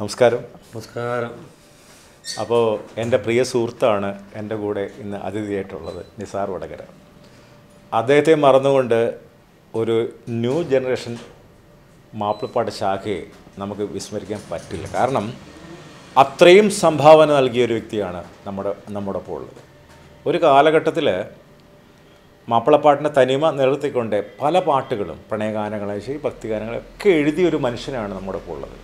നമസ്കാരം നമസ്കാരം അപ്പോൾ എൻ്റെ പ്രിയ സുഹൃത്താണ് എൻ്റെ കൂടെ ഇന്ന് അതിഥിയായിട്ടുള്ളത് നിസാർ വടകര അദ്ദേഹത്തെ മറന്നുകൊണ്ട് ഒരു ന്യൂ ജനറേഷൻ മാപ്പിളപ്പാട്ട് ശാഖയെ നമുക്ക് വിസ്മരിക്കാൻ പറ്റില്ല കാരണം അത്രയും സംഭാവന നൽകിയ ഒരു വ്യക്തിയാണ് നമ്മുടെ നമ്മുടെ ഒപ്പം ഉള്ളത് ഒരു കാലഘട്ടത്തിൽ മാപ്പിളപ്പാട്ടിൻ്റെ തനിമ നിലനിർത്തിക്കൊണ്ട് പല പാട്ടുകളും പ്രണയഗാനങ്ങളെ ശരി ഭക്തിഗാനങ്ങളെ ഒക്കെ എഴുതിയ ഒരു മനുഷ്യനാണ് നമ്മുടെ ഒപ്പം ഉള്ളത്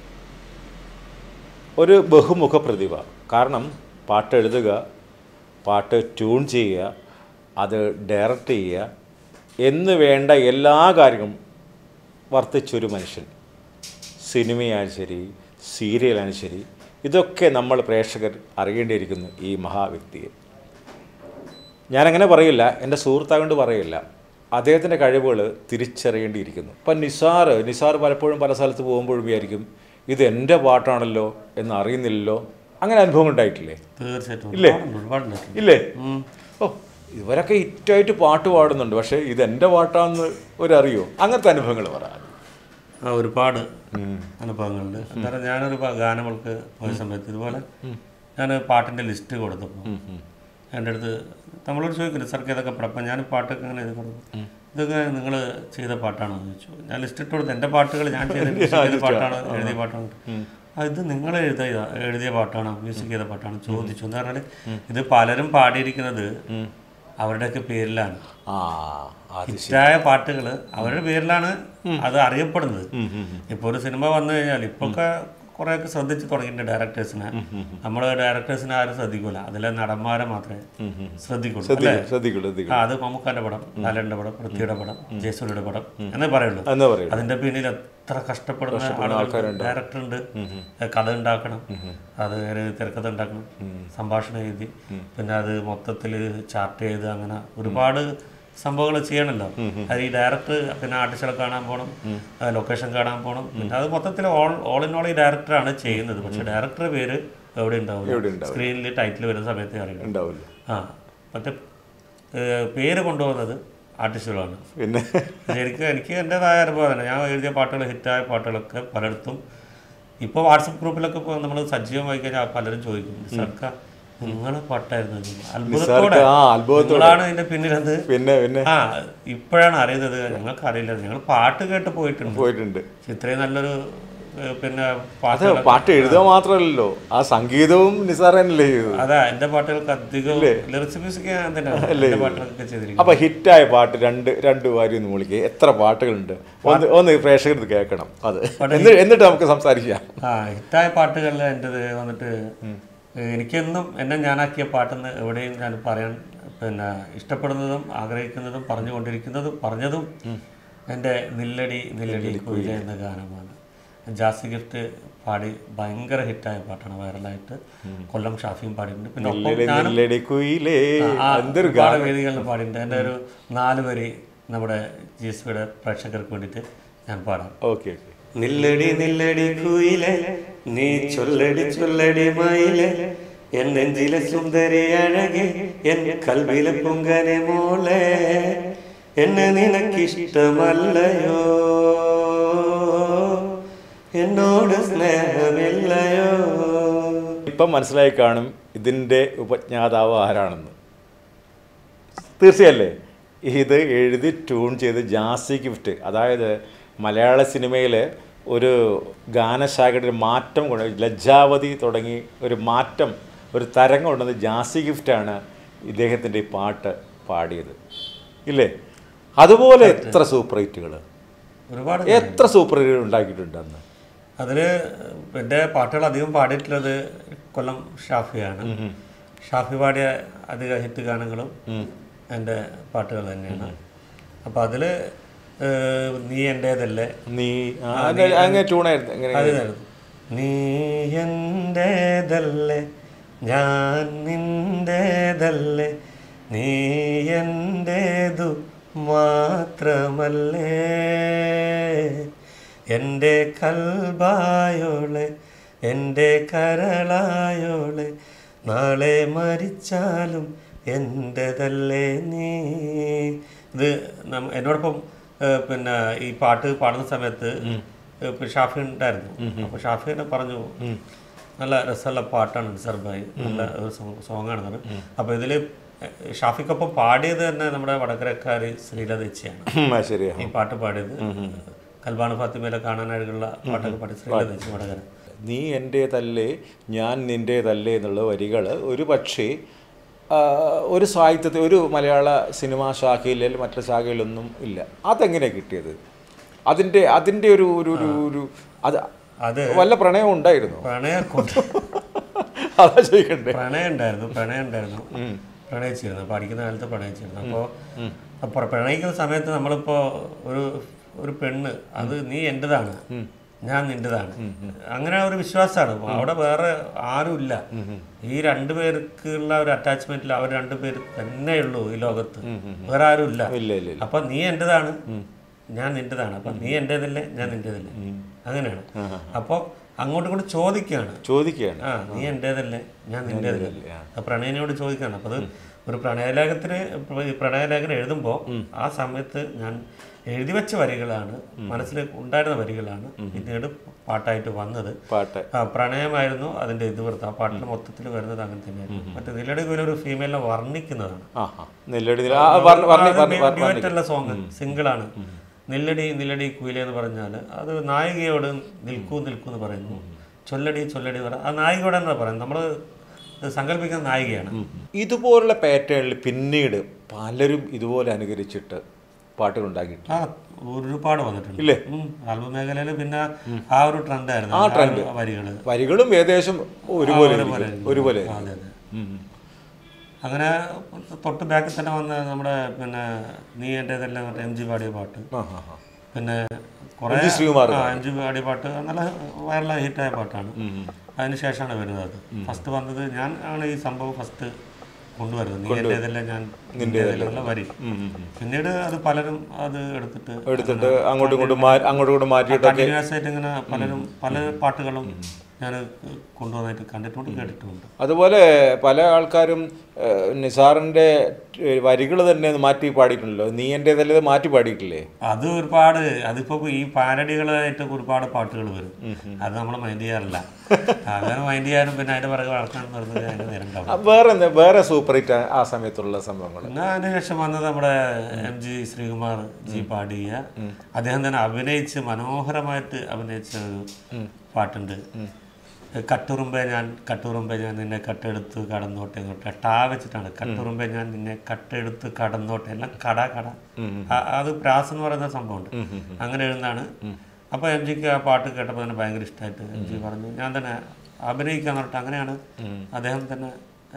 ഒരു ബഹുമുഖ പ്രതിഭ കാരണം പാട്ട് എഴുതുക പാട്ട് ട്യൂൺ ചെയ്യുക അത് ഡയറക്റ്റ് ചെയ്യുക എന്ന് വേണ്ട എല്ലാ കാര്യങ്ങളും വർത്തിച്ചൊരു മനുഷ്യൻ സിനിമയായാലും ശരി സീരിയലായാലും ശരി ഇതൊക്കെ നമ്മൾ പ്രേക്ഷകർ അറിയേണ്ടിയിരിക്കുന്നു ഈ മഹാവ്യക്തിയെ ഞാനങ്ങനെ പറയില്ല എൻ്റെ സുഹൃത്താകൊണ്ട് പറയില്ല അദ്ദേഹത്തിൻ്റെ കഴിവുകൾ തിരിച്ചറിയേണ്ടിയിരിക്കുന്നു ഇപ്പം നിസാർ നിസാർ പലപ്പോഴും പല സ്ഥലത്ത് പോകുമ്പോഴും വിചാരിക്കും ഇത് എൻ്റെ പാട്ടാണല്ലോ എന്ന് അറിയുന്നില്ലല്ലോ അങ്ങനെ അനുഭവം ഉണ്ടായിട്ടില്ലേ തീർച്ചയായിട്ടും ഇല്ലേ? ഒരുപാടുണ്ട്, ഒരുപാടുണ്ട് ഇല്ലേ ഓ ഇവരൊക്കെ ഹിറ്റായിട്ട് പാട്ട് പാടുന്നുണ്ട് പക്ഷേ ഇത് എൻ്റെ പാട്ടാണെന്ന് ഒരറിയോ അങ്ങനത്തെ അനുഭവങ്ങൾ പറ ആ ഒരുപാട് അനുഭവങ്ങളുണ്ട് എന്തായാലും ഞാനൊരു പ- ഗാനങ്ങൾക്ക് പോയ സമയത്ത് ഇതുപോലെ ഞാൻ പാട്ടിൻ്റെ ലിസ്റ്റ് കൊടുത്തപ്പോൾ എൻ്റെ അടുത്ത് നമ്മളോട് ചോദിക്കില്ല സാർക്ക് ഏതൊക്കെ പാടാം അപ്പം ഞാൻ പാട്ടൊക്കെ ഇങ്ങനെ എഴുതി കൊടുക്കും ഇതൊക്കെ നിങ്ങൾ ചെയ്ത പാട്ടാണോ എന്ന് ചോദിച്ചു ഞാൻ ലിസ്റ്റ് ഇട്ട് കൊടുത്തു എൻ്റെ പാട്ടുകൾ ഞാൻ ചെയ്ത മ്യൂസിക് ചെയ്ത പാട്ടാണ് എഴുതിയ പാട്ടാണ് ആ, ഇത് നിങ്ങൾ എഴുതിയ എഴുതിയ പാട്ടാണോ മ്യൂസിക് ചെയ്ത പാട്ടാണോ ചോദിച്ചു എന്ന് പറഞ്ഞാൽ ഇത് പലരും പാടിയിരിക്കുന്നത് അവരുടെയൊക്കെ പേരിലാണ് ആ അത് ഹിറ്റായ പാട്ടുകൾ അവരുടെ പേരിലാണ് അത് അറിയപ്പെടുന്നത് ഇപ്പോൾ ഒരു സിനിമ വന്നു കഴിഞ്ഞാൽ ഇപ്പൊക്കെ കുറേയൊക്കെ ശ്രദ്ധിച്ച് തുടങ്ങിയിട്ടുണ്ട് ഡയറക്ടേഴ്സിനെ നമ്മൾ ഡയറക്ടേഴ്സിനെ ആരും ശ്രദ്ധിക്കൂല അതിലെ നടന്മാരെ മാത്രമേ ശ്രദ്ധിക്കുള്ളൂ അല്ലേ ശ്രദ്ധിക്കുള്ളൂ ശ്രദ്ധിക്കുള്ളൂ ആ അത് മമ്മൂക്കാന്റെ പടം ലാലന്റെ പടം പൃഥ്വിയുടെ പടം ജയസൂര്യയുടെ പടം എന്നേ പറയുള്ളൂ എന്ന് പറയും അതിന്റെ പിന്നിൽ എത്ര കഷ്ടപ്പെടുന്ന ആളുകൾ ഡയറക്ടർ ഉണ്ട് കഥ ഉണ്ടാക്കണം അത് ഒരു തിരക്കഥ ഉണ്ടാക്കണം സംഭാഷണം എഴുതി പിന്നെ അത് മൊത്തത്തിൽ ചാർട്ട് ചെയ്ത് അങ്ങനെ ഒരുപാട് സംഭവങ്ങൾ ചെയ്യണമല്ലോ അത് ഈ ഡയറക്ടർ പിന്നെ ആർട്ടിസ്റ്റുകളെ കാണാൻ പോകണം ലൊക്കേഷൻ കാണാൻ പോകണം പിന്നെ അത് മൊത്തത്തിൽ ഓൾ ഓൾ ഇൻ ഓൾ ഈ ഡയറക്ടറാണ് ചെയ്യുന്നത് പക്ഷെ ഡയറക്ടറുടെ പേര് എവിടെ ഉണ്ടാവും സ്ക്രീനിൽ ടൈറ്റിൽ വരുന്ന സമയത്ത് അറിയണം ഉണ്ടാവില്ല ആ മറ്റേ ഏഹ്, പേര് കൊണ്ടുപോകുന്നത് ആർട്ടിസ്റ്റുകളാണ് പിന്നെ ശരിക്കും എനിക്ക് എൻ്റെതായ അനുഭവം തന്നെ ഞാൻ എഴുതിയ പാട്ടുകൾ ഹിറ്റായ പാട്ടുകളൊക്കെ പലയിടത്തും ഇപ്പോൾ വാട്സപ്പ് ഗ്രൂപ്പിലൊക്കെ ഇപ്പോൾ നമ്മൾ സജീവമായി കഴിഞ്ഞാൽ പലരും ചോദിക്കും സർക്കാർ നിങ്ങളെ പാട്ടായിരുന്നു ഇത്." അത്ഭുതത്തോടെ ആ അത്ഭുതത്തോടെ നിങ്ങളാണ് ഇതിന്റെ പിന്നിലത് പിന്നെ പിന്നെ ആ ഇപ്പോഴാണ് അറിയുന്നത് ഞങ്ങൾക്ക് അറിയില്ല ഞങ്ങൾ പാട്ട് കേട്ട് പോയിട്ടുണ്ട് പോയിട്ടുണ്ട് പക്ഷെ ഇത്രയും നല്ലൊരു ഏഹ്, പിന്നെ അത് പാട്ട് പാട്ട് എഴുതുക മാത്രമല്ലല്ലോ ആ സംഗീതവും നിസാർ തന്നെയല്ലേ ചെയ്തത് അതാ എൻ്റെ പാട്ടുകൾക്ക് അധികം ലിറിക്സ് മ്യൂസിക് ഞാൻ തന്നെയാണ് എൻ്റെ പാട്ടുകളൊക്കെ ചെയ്തിരിക്കുന്നത് അപ്പൊ ഹിറ്റായ പാട്ട് രണ്ട് രണ്ട് വാരി ഒന്ന് വിളിക്കുക എത്ര പാട്ടുകളുണ്ട് ഒന്ന് ഒന്ന് പ്രേക്ഷകർക്ക് കേൾക്കണം അത് എന്നിട്ട് എന്നിട്ട് നമുക്ക് സംസാരിക്കാം ആ ഹിറ്റായ പാട്ടുകളിൽ എൻ്റെത് വന്നിട്ട് എനിക്കെന്നും എന്നെ ഞാനാക്കിയ പാട്ടെന്ന് എവിടെയും ഞാൻ പറയാൻ പിന്നെ ഇഷ്ടപ്പെടുന്നതും ആഗ്രഹിക്കുന്നതും പറഞ്ഞുകൊണ്ടിരിക്കുന്നതും പറഞ്ഞതും എൻ്റെ നില്ലടി നില്ലടി കുയില എന്ന ഗാനമാണ് ജാസി ഗിഫ്റ്റ് പാടി ഭയങ്കര ഹിറ്റായ പാട്ടാണ് വൈറലായിട്ട് കൊല്ലം ഷാഫിയും പാടിയിട്ടുണ്ട് പിന്നെ ഒപ്പം ഞാനും നെല്ലടി കുയിലേ ആ, എന്തൊരു ഒരുപാട് വേദികളിൽ പാടിയിട്ടുണ്ട് എൻ്റെ ഒരു നാല് വരി നമ്മുടെ ജി എസ് പിയുടെ പ്രേക്ഷകർക്ക് വേണ്ടിയിട്ട് ഞാൻ പാടാം ഓക്കെ ഓക്കെ നില്ലടി നില്ലടി കുയിലെ നീ ചൊല്ലടി ചൊല്ലടി മയിലെ എൻ നെഞ്ചിലെ സുന്ദരി അഴകെ എൻ കൽവിലെ പൊങ്കനെ മോളെ എന്നെ നിനക്കിഷ്ടമല്ലയോ എന്നോട് സ്നേഹമില്ലയോ ഇപ്പം മനസ്സിലായി കാണും ഇതിൻ്റെ ഉപജ്ഞാതാവ് ആരാണെന്ന് തീർച്ചയല്ലേ ഇത് എഴുതി ട്യൂൺ ചെയ്ത് ജാസി ഗിഫ്റ്റ് അതായത് മലയാള സിനിമയിൽ ഒരു ഗാനശാഖയുടെ ഒരു മാറ്റം കൊണ്ട് ലജ്ജാവതി തുടങ്ങി ഒരു മാറ്റം ഒരു തരംഗം കൊണ്ടത് ജാസി ഗിഫ്റ്റാണ് ഇദ്ദേഹത്തിൻ്റെ ഈ പാട്ട് പാടിയത് ഇല്ലേ അതുപോലെ എത്ര സൂപ്പർ ഹിറ്റുകൾ ഒരുപാട് എത്ര സൂപ്പർ ഹിറ്റുകൾ ഉണ്ടാക്കിയിട്ടുണ്ട് അന്ന് അതിൽ എൻ്റെ പാട്ടുകൾ അധികം പാടിയിട്ടുള്ളത് കൊല്ലം ഷാഫിയാണ് ഷാഫി പാടിയ അധിക ഹിറ്റ് ഗാനങ്ങളും എൻ്റെ പാട്ടുകൾ തന്നെയാണ് അപ്പോൾ അതിൽ നീ എൻ്റേതല്ലേ നീ ആ, അങ്ങനെ- അങ്ങനെ ട്യൂണായിരുന്നു എങ്ങനെ അതിനായിരുന്നു നീ എൻ്റേതല്ലേ ഞാൻ നിൻ്റേതല്ലേ നീ എൻ്റേതു മാത്രമല്ലേ എൻ്റെ കൽബായോളെ എൻ്റെ കരളായോളെ നാളെ മരിച്ചാലും എൻ്റെതല്ലേ നീ ഇത് നമ്മ- എന്നോടൊപ്പം ഏഹ്, പിന്നെ ഈ പാട്ട് പാടുന്ന സമയത്ത് ഇപ്പൊ ഷാഫി ഉണ്ടായിരുന്നു അപ്പോൾ ഷാഫി തന്നെ പറഞ്ഞു നല്ല രസമുള്ള പാട്ടാണ് നിസാർ ഭായി നല്ല ഒരു സോങ്ങാണ് പറഞ്ഞു അപ്പോൾ ഇതിൽ ഷാഫിക്കൊപ്പം പാടിയത് തന്നെ നമ്മുടെ വടകരക്കാരി ശ്രീലത ചേച്ചിയാണ് ഉം, അത് ശരിയാ ഈ പാട്ട് പാടിയത് കൽബാണ് ഫാത്തിമയിലെ കാണാനായിട്ടുള്ള പാട്ടൊക്കെ പാടി ശ്രീലത ചേച്ചി വടകര നീ എൻ്റേതല്ലേ ഞാൻ നിൻ്റേതല്ലേ എന്നുള്ള വരികൾ ഒരു പക്ഷേ ആ, ഒരു സാഹിത്യത്തിൽ ഒരു മലയാള സിനിമാ ശാഖയിൽ അല്ലെങ്കിൽ മറ്റു ശാഖയിലൊന്നും ഇല്ല അതെങ്ങനെ കിട്ടിയത് അതിൻ്റെ അതിൻ്റെ ഒരു ഒരു ഒരു ഒരു അത് അത് വല്ല പ്രണയം ഉണ്ടായിരുന്നു പ്രണയം കൊണ്ട് അതാ ചോദിക്കണ്ടേ പ്രണയം ഉണ്ടായിരുന്നു പ്രണയം ഉണ്ടായിരുന്നു പ്രണയിച്ചിരുന്നു പഠിക്കുന്ന കാലത്ത് പ്രണയിച്ചിരുന്നു അപ്പോൾ അപ്പോൾ പ്രണയിക്കുന്ന സമയത്ത് നമ്മളിപ്പോൾ ഒരു ഒരു പെണ്ണ് അത് നീ എൻ്റെതാണ് ഞാൻ നിൻ്റെതാണ് അങ്ങനെ ഒരു വിശ്വാസമാണ് അവിടെ വേറെ ആരുമില്ല ഈ രണ്ടു പേർക്കുള്ള ഒരു അറ്റാച്ച്മെന്റിൽ അവർ രണ്ടുപേർ തന്നെയുള്ളൂ ഈ ലോകത്ത് വേറെ ആരുമില്ല ഇല്ല ഇല്ല ഇല്ല അപ്പൊ നീ എന്റേതാണ് ഞാൻ നിന്റേതാണ് അപ്പൊ നീ എന്റേതല്ലേ ഞാൻ നിന്റേതല്ലേ അങ്ങനെയാണ് അപ്പോൾ അങ്ങോട്ടും ഇങ്ങോട്ടും ചോദിക്കുകയാണ് ചോദിക്കുകയാണ് ആ നീ എന്റേതല്ലേ ഞാൻ നിന്റേതല്ലേ ആ പ്രണയനോട് ചോദിക്കുകയാണ് അപ്പോൾ അത് ഒരു പ്രണയലേഖത്തിന് ഈ പ്രണയലേഖനം എഴുതുമ്പോൾ ആ സമയത്ത് ഞാൻ എഴുതി വെച്ച വരികളാണ് മനസ്സിൽ ഉണ്ടായിരുന്ന വരികളാണ് പിന്നീട് പാട്ടായിട്ട് വന്നത് പാട്ട് ആ പ്രണയമായിരുന്നു അതിന്റെ ഇതിവൃത്തം ആ പാട്ടിൽ മൊത്തത്തിൽ വരുന്നത് അങ്ങനെ തന്നെയായിരുന്നു മറ്റേ നിലയുടെ കുയിലെ ഒരു ഫീമെയിലിനെ വർണ്ണിക്കുന്നതാണ് ആ ആ നെല്ലടി നില- ആ, വർണ്ണ- വർണ്ണി- വർണ്ണി- വർണ്ണി- ഡ്യുവറ്റുള്ള സോങ് സിംഗിളാണ് നില്ലടി നില്ലടി കുയിലെ എന്ന് പറഞ്ഞാൽ അത് നായികയോട് നിൽക്കൂ നിൽക്കൂ എന്ന് പറയുന്നു ചൊല്ലടി ചൊല്ലടി എന്ന് പറയാം ആ നായികയോട് തന്നെ പറയുന്നത് നമ്മൾ സങ്കല്പിക്കുന്ന നായികയാണ് ഇതുപോലുള്ള പാറ്റേണിൽ പിന്നീട് പലരും ഇതുപോലെ അനുകരിച്ചിട്ട് പാട്ടുകൾ ഉണ്ടാക്കിയിട്ടുണ്ട് ആ ഒരുപാട് വന്നിട്ടുണ്ട് ഇല്ലേ? ആൽബം മേഖലയിൽ പിന്നെ ആ ഒരു ട്രെൻഡായിരുന്നു ആ വരികള് വരികളും ഏകദേശം ഒരുപോലെ ഒരുപോലെ ആയിരിക്കും. ഒരുപോലെ ആ, അതെ അതെ അങ്ങനെ തൊട്ട് ബാക്കിൽ തന്നെ വന്ന നമ്മുടെ പിന്നെ നീ എൻ്റെതെല്ലാം മറ്റേ എം ജി പാടിയ പാട്ട് ആ ആ ആ പിന്നെ കുറേ എം ജി ശ്രീകുമാർ ആ എം ജി പാടിയ പാട്ട് നല്ല വൈറലായി ഹിറ്റായ പാട്ടാണ് അതിന് ശേഷമാണ് വരുന്നത് അത് ഫസ്റ്റ് വന്നത് ഞാൻ ആണ് ഈ സംഭവം ഫസ്റ്റ് കൊണ്ടുവരുന്നത് നീ എൻ്റെതെല്ലാം ഞാൻ നിൻ്റെതെല്ലാം വരി പിന്നീട് അത് പലരും അത് എടുത്തിട്ട് എടുത്തിട്ട് അങ്ങോട്ടും ഇങ്ങോട്ടും മാ- അങ്ങോട്ടും ഇങ്ങോട്ടും മാറ്റിയിട്ട് കണ്ടിന്യൂസ് ആയിട്ട് ഇങ്ങനെ പലരും പല പാട്ടുകളും ഞാൻ കൊണ്ടുവന്നിട്ട് കണ്ടിട്ടുണ്ട് കേട്ടിട്ടുമുണ്ട് അതുപോലെ പല ആൾക്കാരും ഏഹ്, നിസാറിന്റെ വരികൾ തന്നെ ഒന്ന് മാറ്റി പാടിയിട്ടുണ്ടല്ലോ നീ എൻ്റെതല്ലേ ഇത് മാറ്റി പാടിയിട്ടില്ലേ അത് ഒരുപാട് അതിപ്പോ ഈ പാരഡികളായിട്ട് ഒരുപാട് പാട്ടുകൾ വരും അത് നമ്മൾ മൈൻഡ് ചെയ്യാറില്ല അങ്ങനെ മൈൻഡ് ചെയ്യാനും പിന്നെ അതിന്റെ പിറകെ വളർത്താനും വരുന്നത് അതിന്റെ നേരം ഉണ്ടാവും ആ, വേറെ എന്താ വേറെ സൂപ്പർ ഹിറ്റ് ആ സമയത്തുള്ള സംഭവങ്ങൾ പിന്നെ അതിന് ശേഷം വന്നത് നമ്മുടെ എം ജി ശ്രീകുമാർ ജി പാടിയ അദ്ദേഹം തന്നെ അഭിനയിച്ച് മനോഹരമായിട്ട് അഭിനയിച്ച ഒരു പാട്ടുണ്ട് കട്ടുറുമ്പെ ഞാൻ കട്ടുറുമ്പെ ഞാൻ നിന്നെ കട്ടെടുത്ത് കടന്നോട്ടെ എന്ന് പറഞ്ഞിട്ട് ടാ വെച്ചിട്ടാണ് കട്ടുറുമ്പെ ഞാൻ നിന്നെ കട്ടെടുത്ത് കടന്നോട്ടെ എല്ലാം കട കട ആ- അത് പ്രാസ് എന്ന് പറയുന്ന സംഭവമുണ്ട് അങ്ങനെ എഴുതുന്നതാണ് അപ്പോൾ എം ജിക്ക് ആ പാട്ട് കേട്ടപ്പോൾ തന്നെ ഭയങ്കര ഇഷ്ടമായിട്ട് എം ജി പറഞ്ഞു ഞാൻ തന്നെ അഭിനയിക്കാൻ പറഞ്ഞിട്ട് അങ്ങനെയാണ് അദ്ദേഹം തന്നെ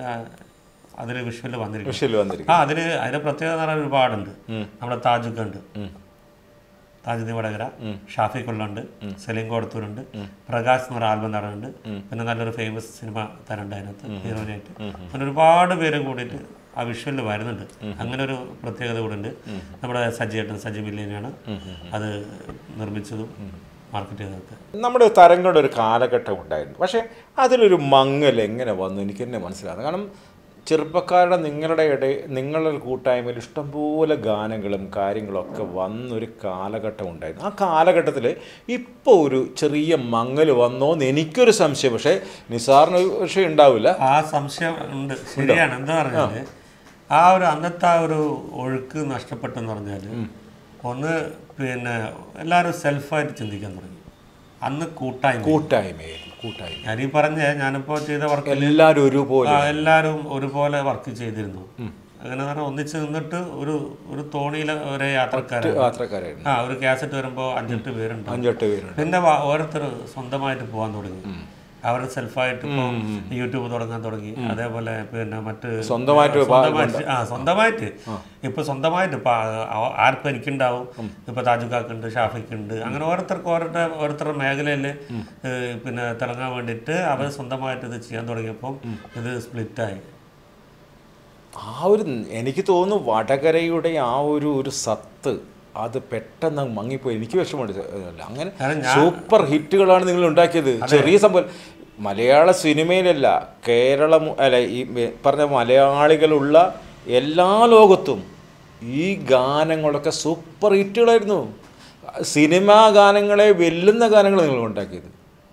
അതിൽ വിഷ്വലിൽ വന്നിരിക്കുന്നത് വിഷയിൽ വന്നിരിക്കും ആ അതിന് അതിന്റെ പ്രത്യേകത എന്ന് പറഞ്ഞാൽ ഒരുപാടുണ്ട് നമ്മുടെ താജുക്ക് ഉണ്ട് താജുദ്ദീൻ വടകര ഷാഫി കൊള്ളുണ്ട് സലീം കോടത്തൂരുണ്ട് പ്രകാശ് എന്ന് പറഞ്ഞ ആൽബം നടനുണ്ട് പിന്നെ നല്ലൊരു ഫേമസ് സിനിമ തരുന്നുണ്ട് അതിനകത്ത് ഹീറോയിനായിട്ട് അങ്ങനെ ഒരുപാട് പേര് കൂടിയിട്ട് ആ വിഷ്വലിൽ വരുന്നുണ്ട് അങ്ങനെ ഒരു പ്രത്യേകത കൂടെ ഉണ്ട് നമ്മുടെ സജിയേട്ടൻ സജി മില്ലിയനാണ് അത് നിർമ്മിച്ചതും മാർക്കറ്റ് ചെയ്തതൊക്കെ നമ്മുടെ തരങ്ങളുടെ ഒരു കാലഘട്ടം ഉണ്ടായിരുന്നു പക്ഷേ അതിലൊരു മങ്ങൽ എങ്ങനെ വന്നു എനിക്ക് തന്നെ മനസ്സിലാകുന്നു കാരണം ചെറുപ്പക്കാരുടെ നിങ്ങളുടെ ഇടയിൽ നിങ്ങളുടെ കൂട്ടായ്മയിൽ ഇഷ്ടംപോലെ ഗാനങ്ങളും കാര്യങ്ങളൊക്കെ വന്നൊരു കാലഘട്ടം ഉണ്ടായിരുന്നു ആ കാലഘട്ടത്തിൽ ഇപ്പോൾ ഒരു ചെറിയ മങ്ങൽ വന്നോ എന്ന് എനിക്കൊരു സംശയം പക്ഷേ നിസാറിന് ഒരു പക്ഷേ ഉണ്ടാവില്ല ആ സംശയം ഉണ്ട് ശരിയാണ് എന്താ പറഞ്ഞാല് ആ ഒരു അന്നത്തെ ആ ഒരു ഒഴുക്ക് നഷ്ടപ്പെട്ടെന്ന് പറഞ്ഞാൽ ഒന്ന് പിന്നെ എല്ലാവരും സെൽഫായിട്ട് ചിന്തിക്കാൻ തുടങ്ങി അന്ന് കൂട്ടായ്മ കൂട്ടായ്മയിൽ കൂട്ടായ്മ ഞാൻ ഈ പറഞ്ഞ ഞാനിപ്പോൾ ചെയ്ത വർക്ക് എല്ലാവരും ഒരുപോലെ എല്ലാവരും ഒരുപോലെ വർക്ക് ചെയ്തിരുന്നു അങ്ങനെ പറഞ്ഞാൽ ഒന്നിച്ച് നിന്നിട്ട് ഒരു ഒരു തോണിയിലെ ഒരേ യാത്രക്കാരാണ് യാത്രക്കാരായിരുന്നു ആ ഒരു കാസറ്റ് വരുമ്പോൾ അഞ്ചെട്ട് പേരുണ്ട് അഞ്ചെട്ട് പേരുണ്ട് പിന്നെ വ- ഓരോരുത്തർ സ്വന്തമായിട്ട് പോകാൻ തുടങ്ങി അവർ സെൽഫായിട്ട് ഇപ്പോൾ യൂട്യൂബ് തുടങ്ങാൻ തുടങ്ങി അതേപോലെ പിന്നെ മറ്റ് സ്വന്തമായിട്ട് സ്വന്തമായിട്ട് ആ സ്വന്തമായിട്ട് ഇപ്പൊ സ്വന്തമായിട്ട് ഇപ്പൊ ആ- ആർക്കും എനിക്കുണ്ടാവും ഇപ്പൊ താജുക്കാക്കുണ്ട് ഷാഫിക്കുണ്ട് അങ്ങനെ ഓരോരുത്തർക്ക് ഓരോരുടെ ഓരോരുത്തരുടെ മേഖലയിൽ പിന്നെ തിളങ്ങാൻ വേണ്ടിയിട്ട് അവർ സ്വന്തമായിട്ട് ഇത് ചെയ്യാൻ തുടങ്ങിയപ്പോൾ ഇത് സ്പ്ലിറ്റായി ആ ഒരു എനിക്ക് തോന്നുന്നു വടകരയുടെ ആ ഒരു ഒരു സത്ത് അത് പെട്ടെന്ന് അങ്ങ് മങ്ങിപ്പോയി എനിക്ക് വിഷമമുണ്ട് അല്ല, അങ്ങനെ സൂപ്പർ ഹിറ്റുകളാണ് നിങ്ങൾ ഉണ്ടാക്കിയത് ചെറിയ സംഭവം മലയാള സിനിമയിലല്ല കേരളം അല്ല ഈ മെ- പറഞ്ഞ മലയാളികളുള്ള എല്ലാ ലോകത്തും ഈ ഗാനങ്ങളൊക്കെ സൂപ്പർ ഹിറ്റുകളായിരുന്നു സിനിമാ ഗാനങ്ങളെ വെല്ലുന്ന ഗാനങ്ങൾ നിങ്ങൾ ഉണ്ടാക്കിയത്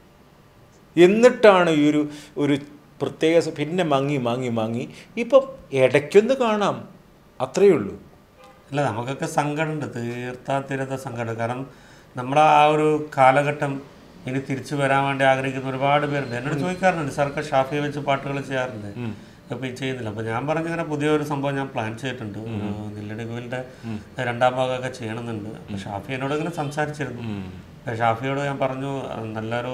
എന്നിട്ടാണ് ഈ ഒരു ഒരു പ്രത്യേക സ- പിന്നെ മങ്ങി മങ്ങി മങ്ങി ഇപ്പം ഇടയ്ക്കൊന്ന് കാണാം അത്രയേ ഉള്ളൂ അല്ല നമുക്കൊക്കെ സങ്കടമുണ്ട് തീർത്താ തീരത്ത സങ്കടം കാരണം നമ്മുടെ ആ ഒരു കാലഘട്ടം ഇനി തിരിച്ചു വരാൻ വേണ്ടി ആഗ്രഹിക്കുന്ന ഒരുപാട് പേരുണ്ട് എന്നോട് ചോദിക്കാറുണ്ട് സാർക്ക് ഷാഫിയെ വെച്ച് പാട്ടുകൾ ചെയ്യാറുണ്ട് അപ്പോൾ ഈ ചെയ്യുന്നില്ല അപ്പോൾ ഞാൻ പറഞ്ഞിങ്ങനെ പുതിയൊരു സംഭവം ഞാൻ പ്ലാൻ ചെയ്തിട്ടുണ്ട് ഒരു നെല്ലടി കോവിലിൻ്റെ രണ്ടാം ഭാഗമൊക്കെ ചെയ്യണമെന്നുണ്ട് അപ്പോൾ ഷാഫി എന്നോട് ഇങ്ങനെ സംസാരിച്ചിരുന്നു അപ്പോൾ ഷാഫിയോട് ഞാൻ പറഞ്ഞു "അഹ് നല്ലൊരു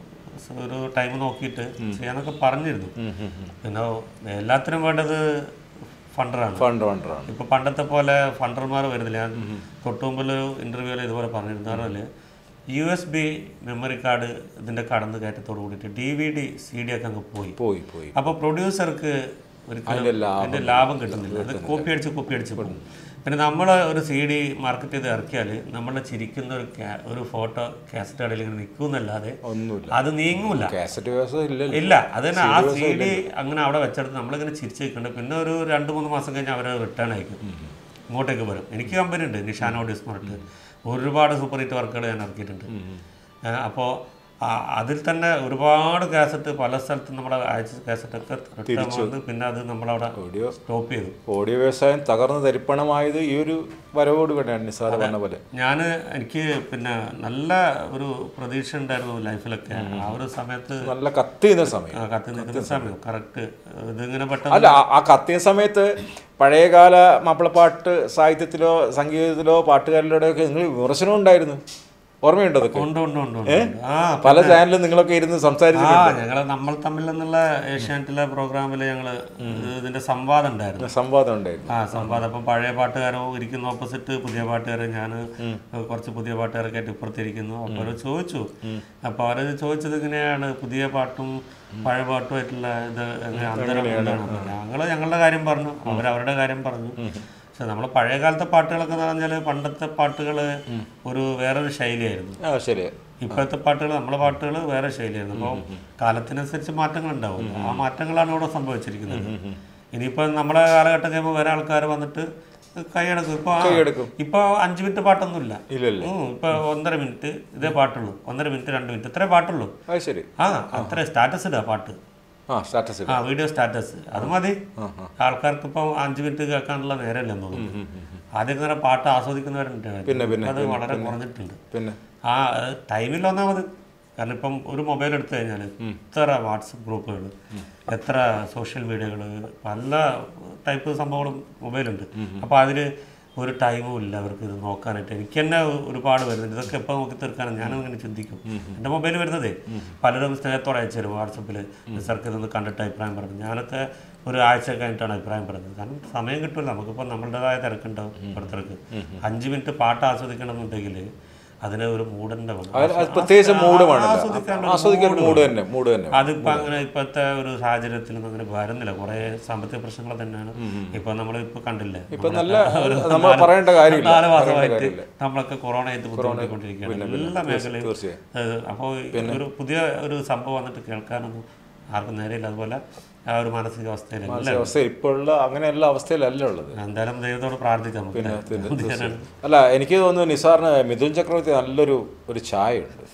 സ് ഒരു ടൈം നോക്കിയിട്ട് ചെയ്യാന്നൊക്കെ പറഞ്ഞിരുന്നു പിന്നെ എല്ലാത്തിനും വേണ്ടത് ഫണ്ടറാണ് ഫണ്ട് വണ്ടറാണ് ഇപ്പൊ പണ്ടത്തെ പോലെ ഫണ്ടർമാർ വരുന്നില്ല ഞാൻ തൊട്ട് മുമ്പിലൊരു ഇന്റർവ്യൂവിൽ ഇതുപോലെ പറഞ്ഞിരുന്നു പറഞ്ഞാല് U S B memory card ഇതിന്റെ കടന്നു കയറ്റത്തോട് കൂടിയിട്ട് D V D C D ഒക്കെ അങ്ങ് പോയി പോയി പോയി അപ്പോൾ പ്രൊഡ്യൂസർക്ക് ഒരിക്കലും അതിന്റെ ലാഭം കിട്ടുന്നില്ല അത് കോപ്പി അടിച്ച് കോപ്പി അടിച്ച് പോകും പിന്നെ നമ്മൾ ഒരു സി ഡി മാർക്കറ്റ് ചെയ്ത് ഇറക്കിയാൽ നമ്മൾ ചിരിക്കുന്ന ഒരു ca- ഒരു ഫോട്ടോ കാസറ്റ് കടയിൽ ഇങ്ങനെ നിൽക്കുമെന്നല്ലാതെ ഒന്നുമില്ല അത് നീങ്ങൂല കാസറ്റ് വ്യവസ്ഥ ഇല്ലല്ലോ ഇല്ല അത് തന്നെ ആ സി ഡി അങ്ങനെ അവിടെ വെച്ചെടുത്ത് നമ്മളിങ്ങനെ ചിരിച്ച് നിൽക്കുന്നുണ്ട് പിന്നെ ഒരു രണ്ട് മൂന്ന് മാസം കഴിഞ്ഞ് അവർ റിട്ടേൺ അയക്കും ഇങ്ങോട്ടേക്ക് വരും എനിക്ക് കമ്പനി ഉണ്ട് നിഷാൻ ഓഡിയോസ് പറഞ്ഞിട്ട് ഒരുപാട് സൂപ്പർ ഹിറ്റ് വർക്കുകൾ ഞാൻ ഇറക്കിയിട്ടുണ്ട് അപ്പോൾ അതിൽ തന്നെ ഒരുപാട് കാസറ്റ് പല സ്ഥലത്തും നമ്മുടെ അയച്ച കാസറ്റൊക്കെ റിട്ടേൺ വന്ന് പിന്നെ അത് നമ്മളവിടെ ഓഡിയോ സ്റ്റോപ്പ് ചെയ്തു ഓഡിയോ വ്യവസായം തകർന്ന് തരിപ്പണമായത് ഈ ഒരു വരവോട് കൂടെയാണ് നിസാർ പറഞ്ഞ പോലെ ഞാൻ എനിക്ക് പിന്നെ നല്ല ഒരു പ്രതീക്ഷ ഉണ്ടായിരുന്നു ലൈഫിലൊക്കെ ആ ഒരു സമയത്ത് നല്ല കത്തിയുന്ന സമയം ആ, കത്തി നിൽക്കുന്ന സമയം കറക്റ്റ് ഇതിങ്ങനെ പെട്ടെന്ന് അല്ല ആ- ആ കത്തിയ സമയത്ത് പഴയകാല മാപ്പിളപ്പാട്ട് സാഹിത്യത്തിലോ സംഗീതത്തിലോ പാട്ടുകാരിലൂടെ ഒക്കെ നിങ്ങൾ വിമർശനം ഉണ്ടായിരുന്നു ഓർമ്മയുണ്ടോ അതൊക്കെ ഉണ്ട് ഉണ്ട് ഉണ്ട് ഉണ്ട്, ഉണ്ട്. ആ പല ചാനലിലും നിങ്ങളൊക്കെ ഇരുന്ന് സംസാരിച്ചു ആ ഞങ്ങള് നമ്മൾ തമ്മിൽ എന്നുള്ള ഏഷ്യാനെറ്റിലെ പ്രോഗ്രാമിൽ ഞങ്ങള് ഇതിന്റെ സംവാദം ഉണ്ടായിരുന്നു സംവാദം ഉണ്ടായിരുന്നു ആ സംവാദം അപ്പം പഴയ പാട്ടുകാരോ ഇരിക്കുന്നു ഓപ്പോസിറ്റ് പുതിയ പാട്ടുകാരൻ ഞാൻ കുറച്ച് പുതിയ പാട്ടുകാരൊക്കെ ആയിട്ട് ഇപ്പുറത്തിരിക്കുന്നു അപ്പോൾ അവർ ചോദിച്ചു അപ്പോൾ അവർ ചോദിച്ചത് ഇങ്ങനെയാണ് പുതിയ പാട്ടും പഴയ പാട്ടുമായിട്ടുള്ള ഇത് എങ്ങനെ അന്തരം എന്താണ് അപ്പോൾ ഞങ്ങൾ ഞങ്ങളുടെ കാര്യം പറഞ്ഞു അവർ അവരുടെ കാര്യം പറഞ്ഞു പക്ഷെ നമ്മൾ പഴയ കാലത്തെ പാട്ടുകളൊക്കെ എന്ന് പറഞ്ഞാൽ പണ്ടത്തെ പാട്ടുകൾ ഒരു വേറൊരു ശൈലിയായിരുന്നു ആ ശരി ഇപ്പോഴത്തെ പാട്ടുകൾ നമ്മളെ പാട്ടുകൾ വേറെ ശൈലിയായിരുന്നു അപ്പോൾ കാലത്തിനനുസരിച്ച് മാറ്റങ്ങൾ ഉണ്ടാവും ആ മാറ്റങ്ങളാണ് ഇവിടെ സംഭവിച്ചിരിക്കുന്നത് ഇനിയിപ്പോൾ നമ്മുടെ കാലഘട്ടം കഴിയുമ്പോൾ വേറെ ആൾക്കാർ വന്നിട്ട് കൈയടക്കും ഇപ്പോൾ കൈയടക്കും. ഇപ്പോൾ അഞ്ച് മിനിറ്റ് പാട്ടൊന്നുമില്ല ഇല്ലല്ലേ ഉം, ഇപ്പൊ ഒന്നര മിനിറ്റ് ഇതേ പാട്ടുള്ളൂ ഒന്നര മിനിറ്റ് രണ്ട് മിനിറ്റ് ഇത്രേ പാട്ടുള്ളൂ അത് ശരി ആ അത്ര സ്റ്റാറ്റസ് ഇടാ പാട്ട് ആ സ്റ്റാറ്റസ് ആ വീഡിയോ സ്റ്റാറ്റസ് അത് മതി ആൾക്കാർക്ക് ഇപ്പം അഞ്ച് മിനിറ്റ് കേൾക്കാനുള്ള നേരമില്ലെന്ന് തോന്നുന്നു ആദ്യം തന്നെ പാട്ട് ആസ്വദിക്കുന്നവരുണ്ട് പിന്നെ, പിന്നെ, അത് വളരെ കുറഞ്ഞിട്ടുണ്ട് പിന്നെ ആ ടൈമിൽ ഒന്നാമത് കാരണം ഇപ്പം ഒരു മൊബൈൽ എടുത്തു കഴിഞ്ഞാൽ എത്ര വാട്സപ്പ് ഗ്രൂപ്പുകൾ എത്ര സോഷ്യൽ മീഡിയകൾ പല ടൈപ്പ് സംഭവങ്ങളും മൊബൈലുണ്ട് അപ്പോൾ അതിൽ ഒരു ടൈമും ഇല്ല അവർക്ക് ഇത് നോക്കാനായിട്ട് എനിക്ക് തന്നെ ഒരുപാട് വരുന്നുണ്ട് ഇതൊക്കെ എപ്പോൾ നോക്കി തീർക്കാനും ഞാനും ഇങ്ങനെ ചിന്തിക്കും എൻ്റെ മൊബൈൽ വരുന്നതേ പലരും സ്നേഹത്തോടെ അയച്ചു തരും വാട്സപ്പിൽ നിസർക്ക് ഇതൊന്ന് കണ്ടിട്ട് അഭിപ്രായം പറഞ്ഞു ഞാനൊക്കെ ഒരു ആഴ്ച കഴിഞ്ഞിട്ടാണ് അഭിപ്രായം പറഞ്ഞത് കാരണം സമയം കിട്ടില്ല നമുക്കിപ്പോൾ നമ്മളുടേതായ തിരക്കുണ്ടാവും ഓരോരുത്തർക്ക് അഞ്ച് മിനിറ്റ് പാട്ട് ആസ്വദിക്കണം എന്നുണ്ടെങ്കിൽ അതിന് ഒരു മൂടൻ്റെ വേണം അത് അത് പ്രത്യേകിച്ച് മൂഡ് വേണമല്ലോ ആസ്വദിക്കാനുള്ള ആസ്വദിക്കാൻ മൂഡ് തന്നെ മൂഡ് തന്നെ അതിപ്പോ അങ്ങനെ ഇപ്പോഴത്തെ ഒരു സാഹചര്യത്തിലൊന്നും അങ്ങനെ വരുന്നില്ല കുറെ സാമ്പത്തിക പ്രശ്നങ്ങൾ തന്നെയാണ് ഇപ്പൊ നമ്മൾ ഇപ്പൊ കണ്ടില്ലേ ഇപ്പൊ നല്ല നമ്മൾ പറയേണ്ട കാര്യമില്ല നാല് പറയേണ്ട മാസമായിട്ട് കാര്യമില്ല നമ്മളൊക്കെ കൊറോണ ആയിട്ട് ബുദ്ധിമുട്ടിക്കൊണ്ടിരിക്കുകയാണ് എല്ലാ മേഖലയും തീർച്ചയായും ഏഹ് അപ്പോൾ ഒരു പുതിയ ഒരു സംഭവം വന്നിട്ട് കേൾക്കാനൊന്നും ആർക്കും നേരെയില്ല അതുപോലെ ആ ഒരു മാനസികാവസ്ഥയിൽ എല്ലാം അവസ്ഥ ഇപ്പോഴുള്ള അങ്ങനെയുള്ള അവസ്ഥയിലല്ല ഉള്ളത് എന്തായാലും ദൈവത്തോട് പ്രാർത്ഥിക്കാം നമുക്ക് എന്ത് ചെയ്യാനാണ്? അല്ല എനിക്ക് തോന്നുന്നു നിസാറിന് മിഥുൻ ചക്രവർത്തി നല്ലൊരു ഒരു ചായ ഉണ്ട്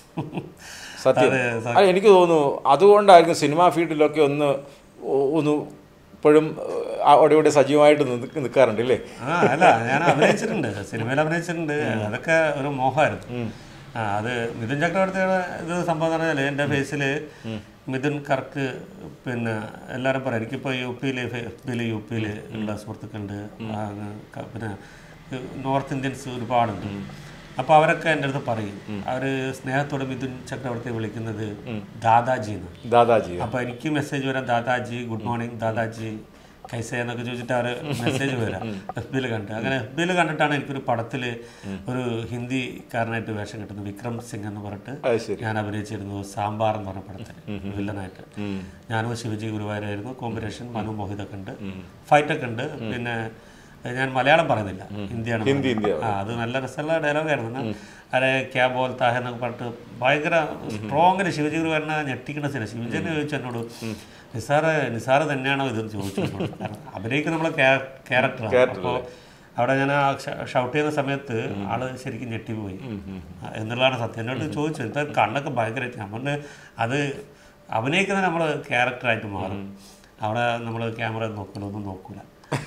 സത്യം അല്ല എനിക്ക് തോന്നുന്നു അതുകൊണ്ടായിരിക്കും സിനിമാ ഫീൽഡിലൊക്കെ ഒന്ന് ഒ- ഒന്ന് ഇപ്പോഴും അവിടെ ഇവിടെ സജീവമായിട്ട് നിൽക്ക- നിൽക്കാറുണ്ട് അല്ലേ ആ അല്ല ഞാൻ അഭിനയിച്ചിട്ടുണ്ട് സിനിമയിൽ അഭിനയിച്ചിട്ടുണ്ട് അതൊക്കെ ഒരു മോഹമായിരുന്നു ആ അത് മിഥുൻ ചക്രവർത്തിയുടെ ഇത് സംഭവം എന്ന് പറഞ്ഞാൽ എൻ്റെ ഫേസിൽ മിഥുൻ കറക്റ്റ് പിന്നെ എല്ലാവരും പറയാം എനിക്കിപ്പോൾ യു പിയിൽ എഫ് ബിയിൽ യു പിയിൽ ഉള്ള സുഹൃത്തുക്കളുണ്ട് ആ, ക- പിന്നെ നോർത്ത് ഇന്ത്യൻസ് ഒരുപാടുണ്ട് അപ്പോൾ അവരൊക്കെ എൻ്റെ അടുത്ത് പറയും അവർ സ്നേഹത്തോടെ മിഥുൻ ചക്രവർത്തിയെ വിളിക്കുന്നത് ദാദാജി എന്ന് ദാദാജി അപ്പോൾ എനിക്ക് മെസ്സേജ് വരാം ദാദാജി ഗുഡ് മോർണിംഗ് ദാദാജി കൈസ എന്നൊക്കെ ചോദിച്ചിട്ട് അവർ മെസ്സേജ് വരാം എഫ് ബിയിൽ കണ്ട് അങ്ങനെ എഫ് ബിയിൽ കണ്ടിട്ടാണ് എനിക്കൊരു പടത്തിൽ ഒരു ഹിന്ദിക്കാരനായിട്ട് വേഷം കിട്ടുന്നത് വിക്രം സിംഗ് എന്ന് പറഞ്ഞിട്ട് അത് ശരി ഞാൻ അഭിനയിച്ചിരുന്നു സാമ്പാർ എന്ന് പറഞ്ഞ പടത്തിൽ വില്ലനായിട്ട് ഞാനും ശിവജി ഗുരുവായൂരായിരുന്നു കോമ്പിനേഷൻ മനു മോഹിതൊക്കെ ഉണ്ട് ഫൈറ്റൊക്കെ ഉണ്ട് പിന്നെ ഞാൻ മലയാളം പറയുന്നില്ല ഹിന്ദിയാണ് ഹിന്ദി ഹിന്ദി ആ അത് നല്ല രസമുള്ള ഡയലോഗായിരുന്നു അരെ ക്യാ ബോൽത്താ ഹെ എന്നൊക്കെ പറഞ്ഞിട്ട് ഭയങ്കര സ്ട്രോങ്ങിൽ ശിവജി ഗുരുവാരനെ ഞെട്ടിക്കുന്ന സിനിമ ശിവജനെ ചോദിച്ചു എന്നോട് നിസാറ് നിസാറ് തന്നെയാണോ ഇതെന്ന് ചോദിച്ചു എന്നോട്. കാരണം അഭിനയിക്കുന്ന നമ്മളെ ക്യാരക്ടറാണ് അപ്പോൾ അവിടെ ഞാൻ ആ ഷൗട്ട് ചെയ്യുന്ന സമയത്ത് ആള് ശരിക്കും ഞെട്ടിപ്പോയി എന്നുള്ളതാണ് സത്യം എന്നോട് ചോദിച്ചു എന്താ കണ്ണൊക്കെ ഭയങ്കരമായിട്ട് ഞാൻ പറഞ്ഞു അത് അഭിനയിക്കുന്ന നമ്മൾ ക്യാരക്ടറായിട്ട് മാറും അവിടെ നമ്മൾ ക്യാമറ നോക്കൂല ഒന്നും നോക്കൂല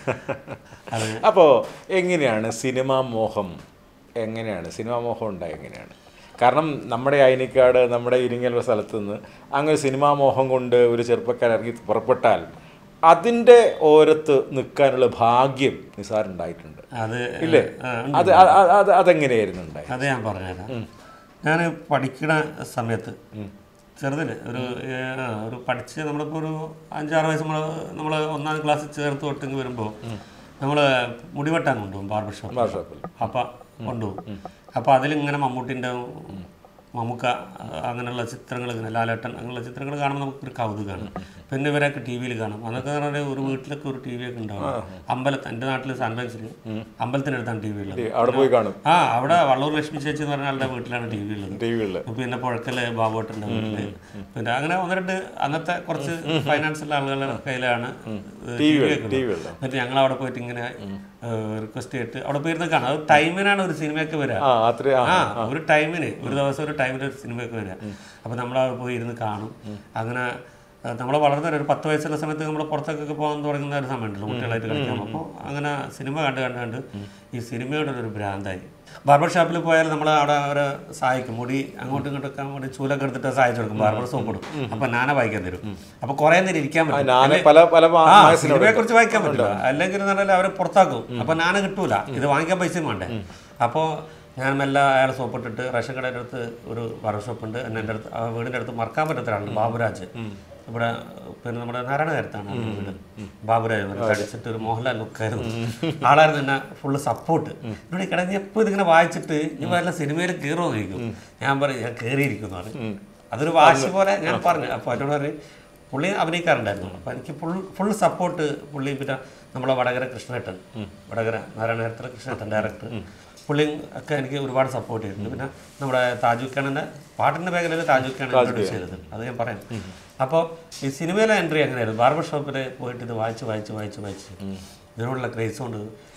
അത് അപ്പോൾ എങ്ങനെയാണ് സിനിമാ മോഹം എങ്ങനെയാണ് സിനിമാ മോഹം ഉണ്ടായി എങ്ങനെയാണ് കാരണം നമ്മുടെ അയനിക്കാട് നമ്മുടെ ഇരിങ്ങൽ സ്ഥലത്ത് നിന്ന് അങ്ങനെ സിനിമാ മോഹം കൊണ്ട് ഒരു ചെറുപ്പക്കാരൻ ഇറങ്ങി പുറപ്പെട്ടാൽ അതിൻ്റെ ഓരത്ത് നിൽക്കാനുള്ള ഭാഗ്യം നിസാറുണ്ടായിട്ടുണ്ട് അത് ഇല്ലേ ആ, അത് അ- അ- അത് അതെങ്ങനെയായിരുന്നു ഉണ്ടായി അത് ഞാൻ പറഞ്ഞുതരാം ഞാൻ പഠിക്കണ സമയത്ത് ചെറുതിൽ ഒരു ഏ, ആ, ഒരു പഠിച്ച് നമ്മളിപ്പോൾ ഒരു അഞ്ചാറ് വയസ്സ് നമ്മൾ നമ്മൾ ഒന്നാം ക്ലാസ്സിൽ ചേർത്ത് തൊട്ടിങ്ങ് വരുമ്പോൾ നമ്മൾ മുടിവെട്ടാൻ കൊണ്ടുപോകും ബാർബർ ഷോപ്പ് ബാർ ഷോപ്പിൽ അപ്പം കൊണ്ടുപോകും അപ്പോൾ അതിലിങ്ങനെ മമ്മൂട്ടിൻ്റെ മമ്മൂക്ക ആ, അങ്ങനെയുള്ള ചിത്രങ്ങൾ ഇങ്ങനെ ലാലേട്ടൻ അങ്ങനെയുള്ള ചിത്രങ്ങൾ കാണുമ്പോൾ നമുക്കൊരു കൗതുകമാണ് പിന്നെ ഇവരൊക്കെ ടി വിയിൽ കാണും അതൊക്കെ എന്ന് പറഞ്ഞാൽ ഒരു വീട്ടിലൊക്കെ ഒരു ടി വി ഒക്കെ ഉണ്ടാവും അമ്പലത്തിൽ എൻ്റെ നാട്ടിൽ സാൻബാങ്സിൽ അമ്പലത്തിനടുത്താണ് ടി വി ഉള്ളത് അവിടെ പോയി കാണും ആ അവിടെ വള്ളൂർ ലക്ഷ്മി ചേച്ചി എന്ന് പറഞ്ഞ ആളുടെ വീട്ടിലാണ് ടി വി ഉള്ളത് ടി വികളിൽ പിന്നെ പുഴക്കല് ബാബുവേട്ടൻ്റെ വീട്ടില് പിന്നെ അങ്ങനെ ഒന്ന് രണ്ട് അന്നത്തെ കുറച്ച് ഫൈനാൻസുള്ള ആളുകളുടെ കയ്യിലാണ് ടി വി ഒക്കെ ടി ഉള്ളത്. വികളിൽ എന്നിട്ട് ഞങ്ങൾ അവിടെ പോയിട്ട് ഇങ്ങനെ റിക്വസ്റ്റ് ചെയ്തിട്ട് അവിടെ പോയിരുന്ന് കാണാം അത് ടൈമിനാണ് ഒരു സിനിമയൊക്കെ വരിക ആ അത്ര ആ ആ ഒരു ടൈമിന് ഒരു ദിവസം ഒരു ടൈമിന് ഒരു സിനിമയൊക്കെ വരിക അപ്പോൾ നമ്മൾ അവിടെ പോയി ഇരുന്ന് കാണും അങ്ങനെ നമ്മൾ വളർന്ന ഒരു പത്ത് വയസ്സുള്ള സമയത്ത് നമ്മൾ പുറത്തേക്കൊക്കെ പോകാൻ തുടങ്ങുന്ന ഒരു സമയമുണ്ടല്ലോ കുട്ടികളായിട്ട് കളിക്കാൻ അപ്പോൾ അങ്ങനെ സിനിമ കണ്ട് കണ്ട് കണ്ട് ഈ സിനിമയുടെ ഒരു ഭ്രാന്തായി ബാർബർ ഷോപ്പിൽ പോയാൽ നമ്മൾ അവിടെ അവരെ സഹായിക്കും മുടി അങ്ങോട്ടും ഇങ്ങോട്ടൊക്കെ അങ്ങോട്ട് ചൂലൊക്കെ എടുത്തിട്ട് സഹായിച്ചു കൊടുക്കും ബാർബർ സോപ്പ് കൊടുക്കും അപ്പോൾ നാന വായിക്കാൻ തരും അപ്പോൾ കുറേ നേരം ഇരിക്കാൻ പറ്റും ഞാൻ പല പല മാ- ആ മാഗസിനുകൾ സിനിമയെ കുറിച്ച് വായിക്കാൻ പറ്റില്ല അല്ലെങ്കിൽ എന്ന് പറഞ്ഞാൽ അവരെ പുറത്താക്കും അപ്പൊ ഞാൻ കിട്ടൂല ഇത് വാങ്ങിക്കാൻ പൈസയും വേണ്ടേ അപ്പോൾ ഞാൻ മെല്ലെ അയാളെ സോപ്പിട്ടിട്ട് റേഷൻ കടയുടെ അടുത്ത് ഒരു വറ ഷോപ്പുണ്ട് എന്നെ എൻ്റെ അടുത്ത് ആ വീടിൻ്റെ അടുത്ത് മറക്കാൻ പറ്റാത്ത ഒരാളുണ്ട് ബാബുരാജ് ഇവിടെ പിന്നെ നമ്മുടെ നാരായണ നേരത്താണ് വീട് ബാബുരാജ് എന്ന് പറഞ്ഞിട്ട് അടിച്ചിട്ട് ഒരു മോഹൻലാൽ ലുക്കായിരുന്നു ആളായിരുന്നു എന്നെ ഫുള്ള് സപ്പോർട്ട് ഇവിടെ കിടന്ന് നീ എപ്പോൾ ഇതിങ്ങനെ വായിച്ചിട്ട് ഈ വല്ല സിനിമയിൽ കയറുമോ ചോദിക്കും ഞാൻ പറയും ഞാൻ കയറിയിരിക്കുന്നു പറഞ്ഞു അതൊരു വാശി പോലെ ഞാൻ പറഞ്ഞു അപ്പോൾ എന്നോട് പറയും പുള്ളി അഭിനയിക്കാറുണ്ടായിരുന്നു അപ്പോൾ എനിക്ക് ഫുൾ ഫുൾ സപ്പോർട്ട് പുള്ളി പിന്നെ നമ്മളെ വടകര കൃഷ്ണേട്ടൻ വടകര നാരായണേരത്തിലെ കൃഷ്ണേട്ടൻ ഡയറക്ടർ പുള്ളി ഒക്കെ എനിക്ക് ഒരുപാട് സപ്പോർട്ട് ചെയ്തിട്ടുണ്ട് പിന്നെ നമ്മുടെ താജുക്കാണിൻ്റെ പാട്ടിൻ്റെ മേഖലയിൽ താജുക്കാണ് ഇൻട്രൊഡ്യൂസ് ചെയ്തത് അത് ഞാൻ പറയാം അപ്പോൾ ഈ സിനിമയിലെ എൻട്രി അങ്ങനെയായിരുന്നു ബാർബർ ഷോപ്പിൽ പോയിട്ട് ഇത് വായിച്ച് വായിച്ച് വായിച്ച് വായിച്ച് ഇതിനോടുള്ള ക്രേസ് കൊണ്ട്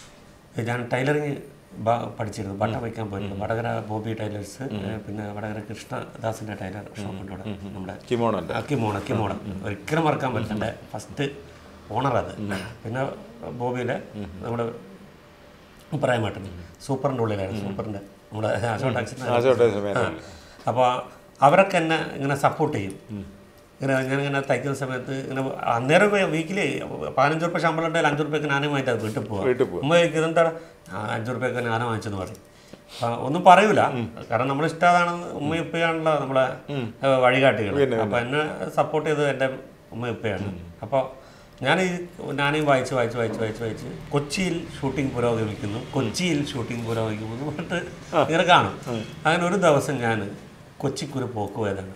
ഞാൻ ടൈലറിങ് പഠിച്ചിരുന്നു ബട്ട വയ്ക്കാൻ പോയിരുന്നു വടകര ബോബി ടൈലേഴ്സ് പിന്നെ വടകര കൃഷ്ണദാസിൻ്റെ ടൈലർ ഷോപ്പുണ്ട് അവിടെ നമ്മുടെ കിമോണല്ലേ അക്കിമോണ അക്കിമോണ ഒരിക്കലും മറക്കാൻ പറ്റണ്ട ഫസ്റ്റ് ഓണർ അത് പിന്നെ ബോബിയിലെ നമ്മുടെ പ്രായമായിട്ടൻ സൂപ്പറിൻ്റെ ഉള്ളിലായിരുന്നു സൂപ്പറിൻ്റെ നമ്മുടെ അശോക് ടാക്സിൻ്റെ ആശോട്ടെ സമയം അപ്പോൾ അവരൊക്കെ എന്നെ ഇങ്ങനെ സപ്പോർട്ട് ചെയ്യും ഇങ്ങനെ ഞാൻ ഇങ്ങനെ തയ്ക്കുന്ന സമയത്ത് ഇങ്ങനെ അന്നേരം വീക്കിലി പതിനഞ്ച് റുപ്യ ശമ്പളം ഉണ്ടെങ്കിൽ അഞ്ച് റുപ്യക്ക് ഞാനും വാങ്ങിയിട്ട് വീട്ടിൽ പോവാം വീട്ടിൽ പോവാം. ഉമ്മ ചോദിക്കും എന്താ അഞ്ച് റുപ്യക്ക് ഞാനും വാങ്ങിച്ചെന്ന് പറയും ആ, ഒന്നും പറയൂല കാരണം നമ്മൾ ഇഷ്ടമാണെന്ന് ഉമ്മ ഉപ്പയാണല്ലോ നമ്മളെ ഏ, വഴികാട്ടികൾ അപ്പോൾ എന്നെ സപ്പോർട്ട് ചെയ്തത് എൻ്റെ ഉമ്മ ഉപ്പയാണ് അപ്പോൾ ഞാൻ ഈ ഞാനീ വായിച്ച് വായിച്ച് വായിച്ച് വായിച്ച് വായിച്ച് കൊച്ചിയിൽ ഷൂട്ടിംഗ് പുരോഗമിക്കുന്നു കൊച്ചിയിൽ ഷൂട്ടിംഗ് പുരോഗമിക്കുന്നു എന്ന് പറഞ്ഞിട്ട് ഇങ്ങനെ കാണും അങ്ങനെ ഒരു ദിവസം ഞാൻ കൊച്ചിക്കൊരു പോക്ക് പോയതാണ്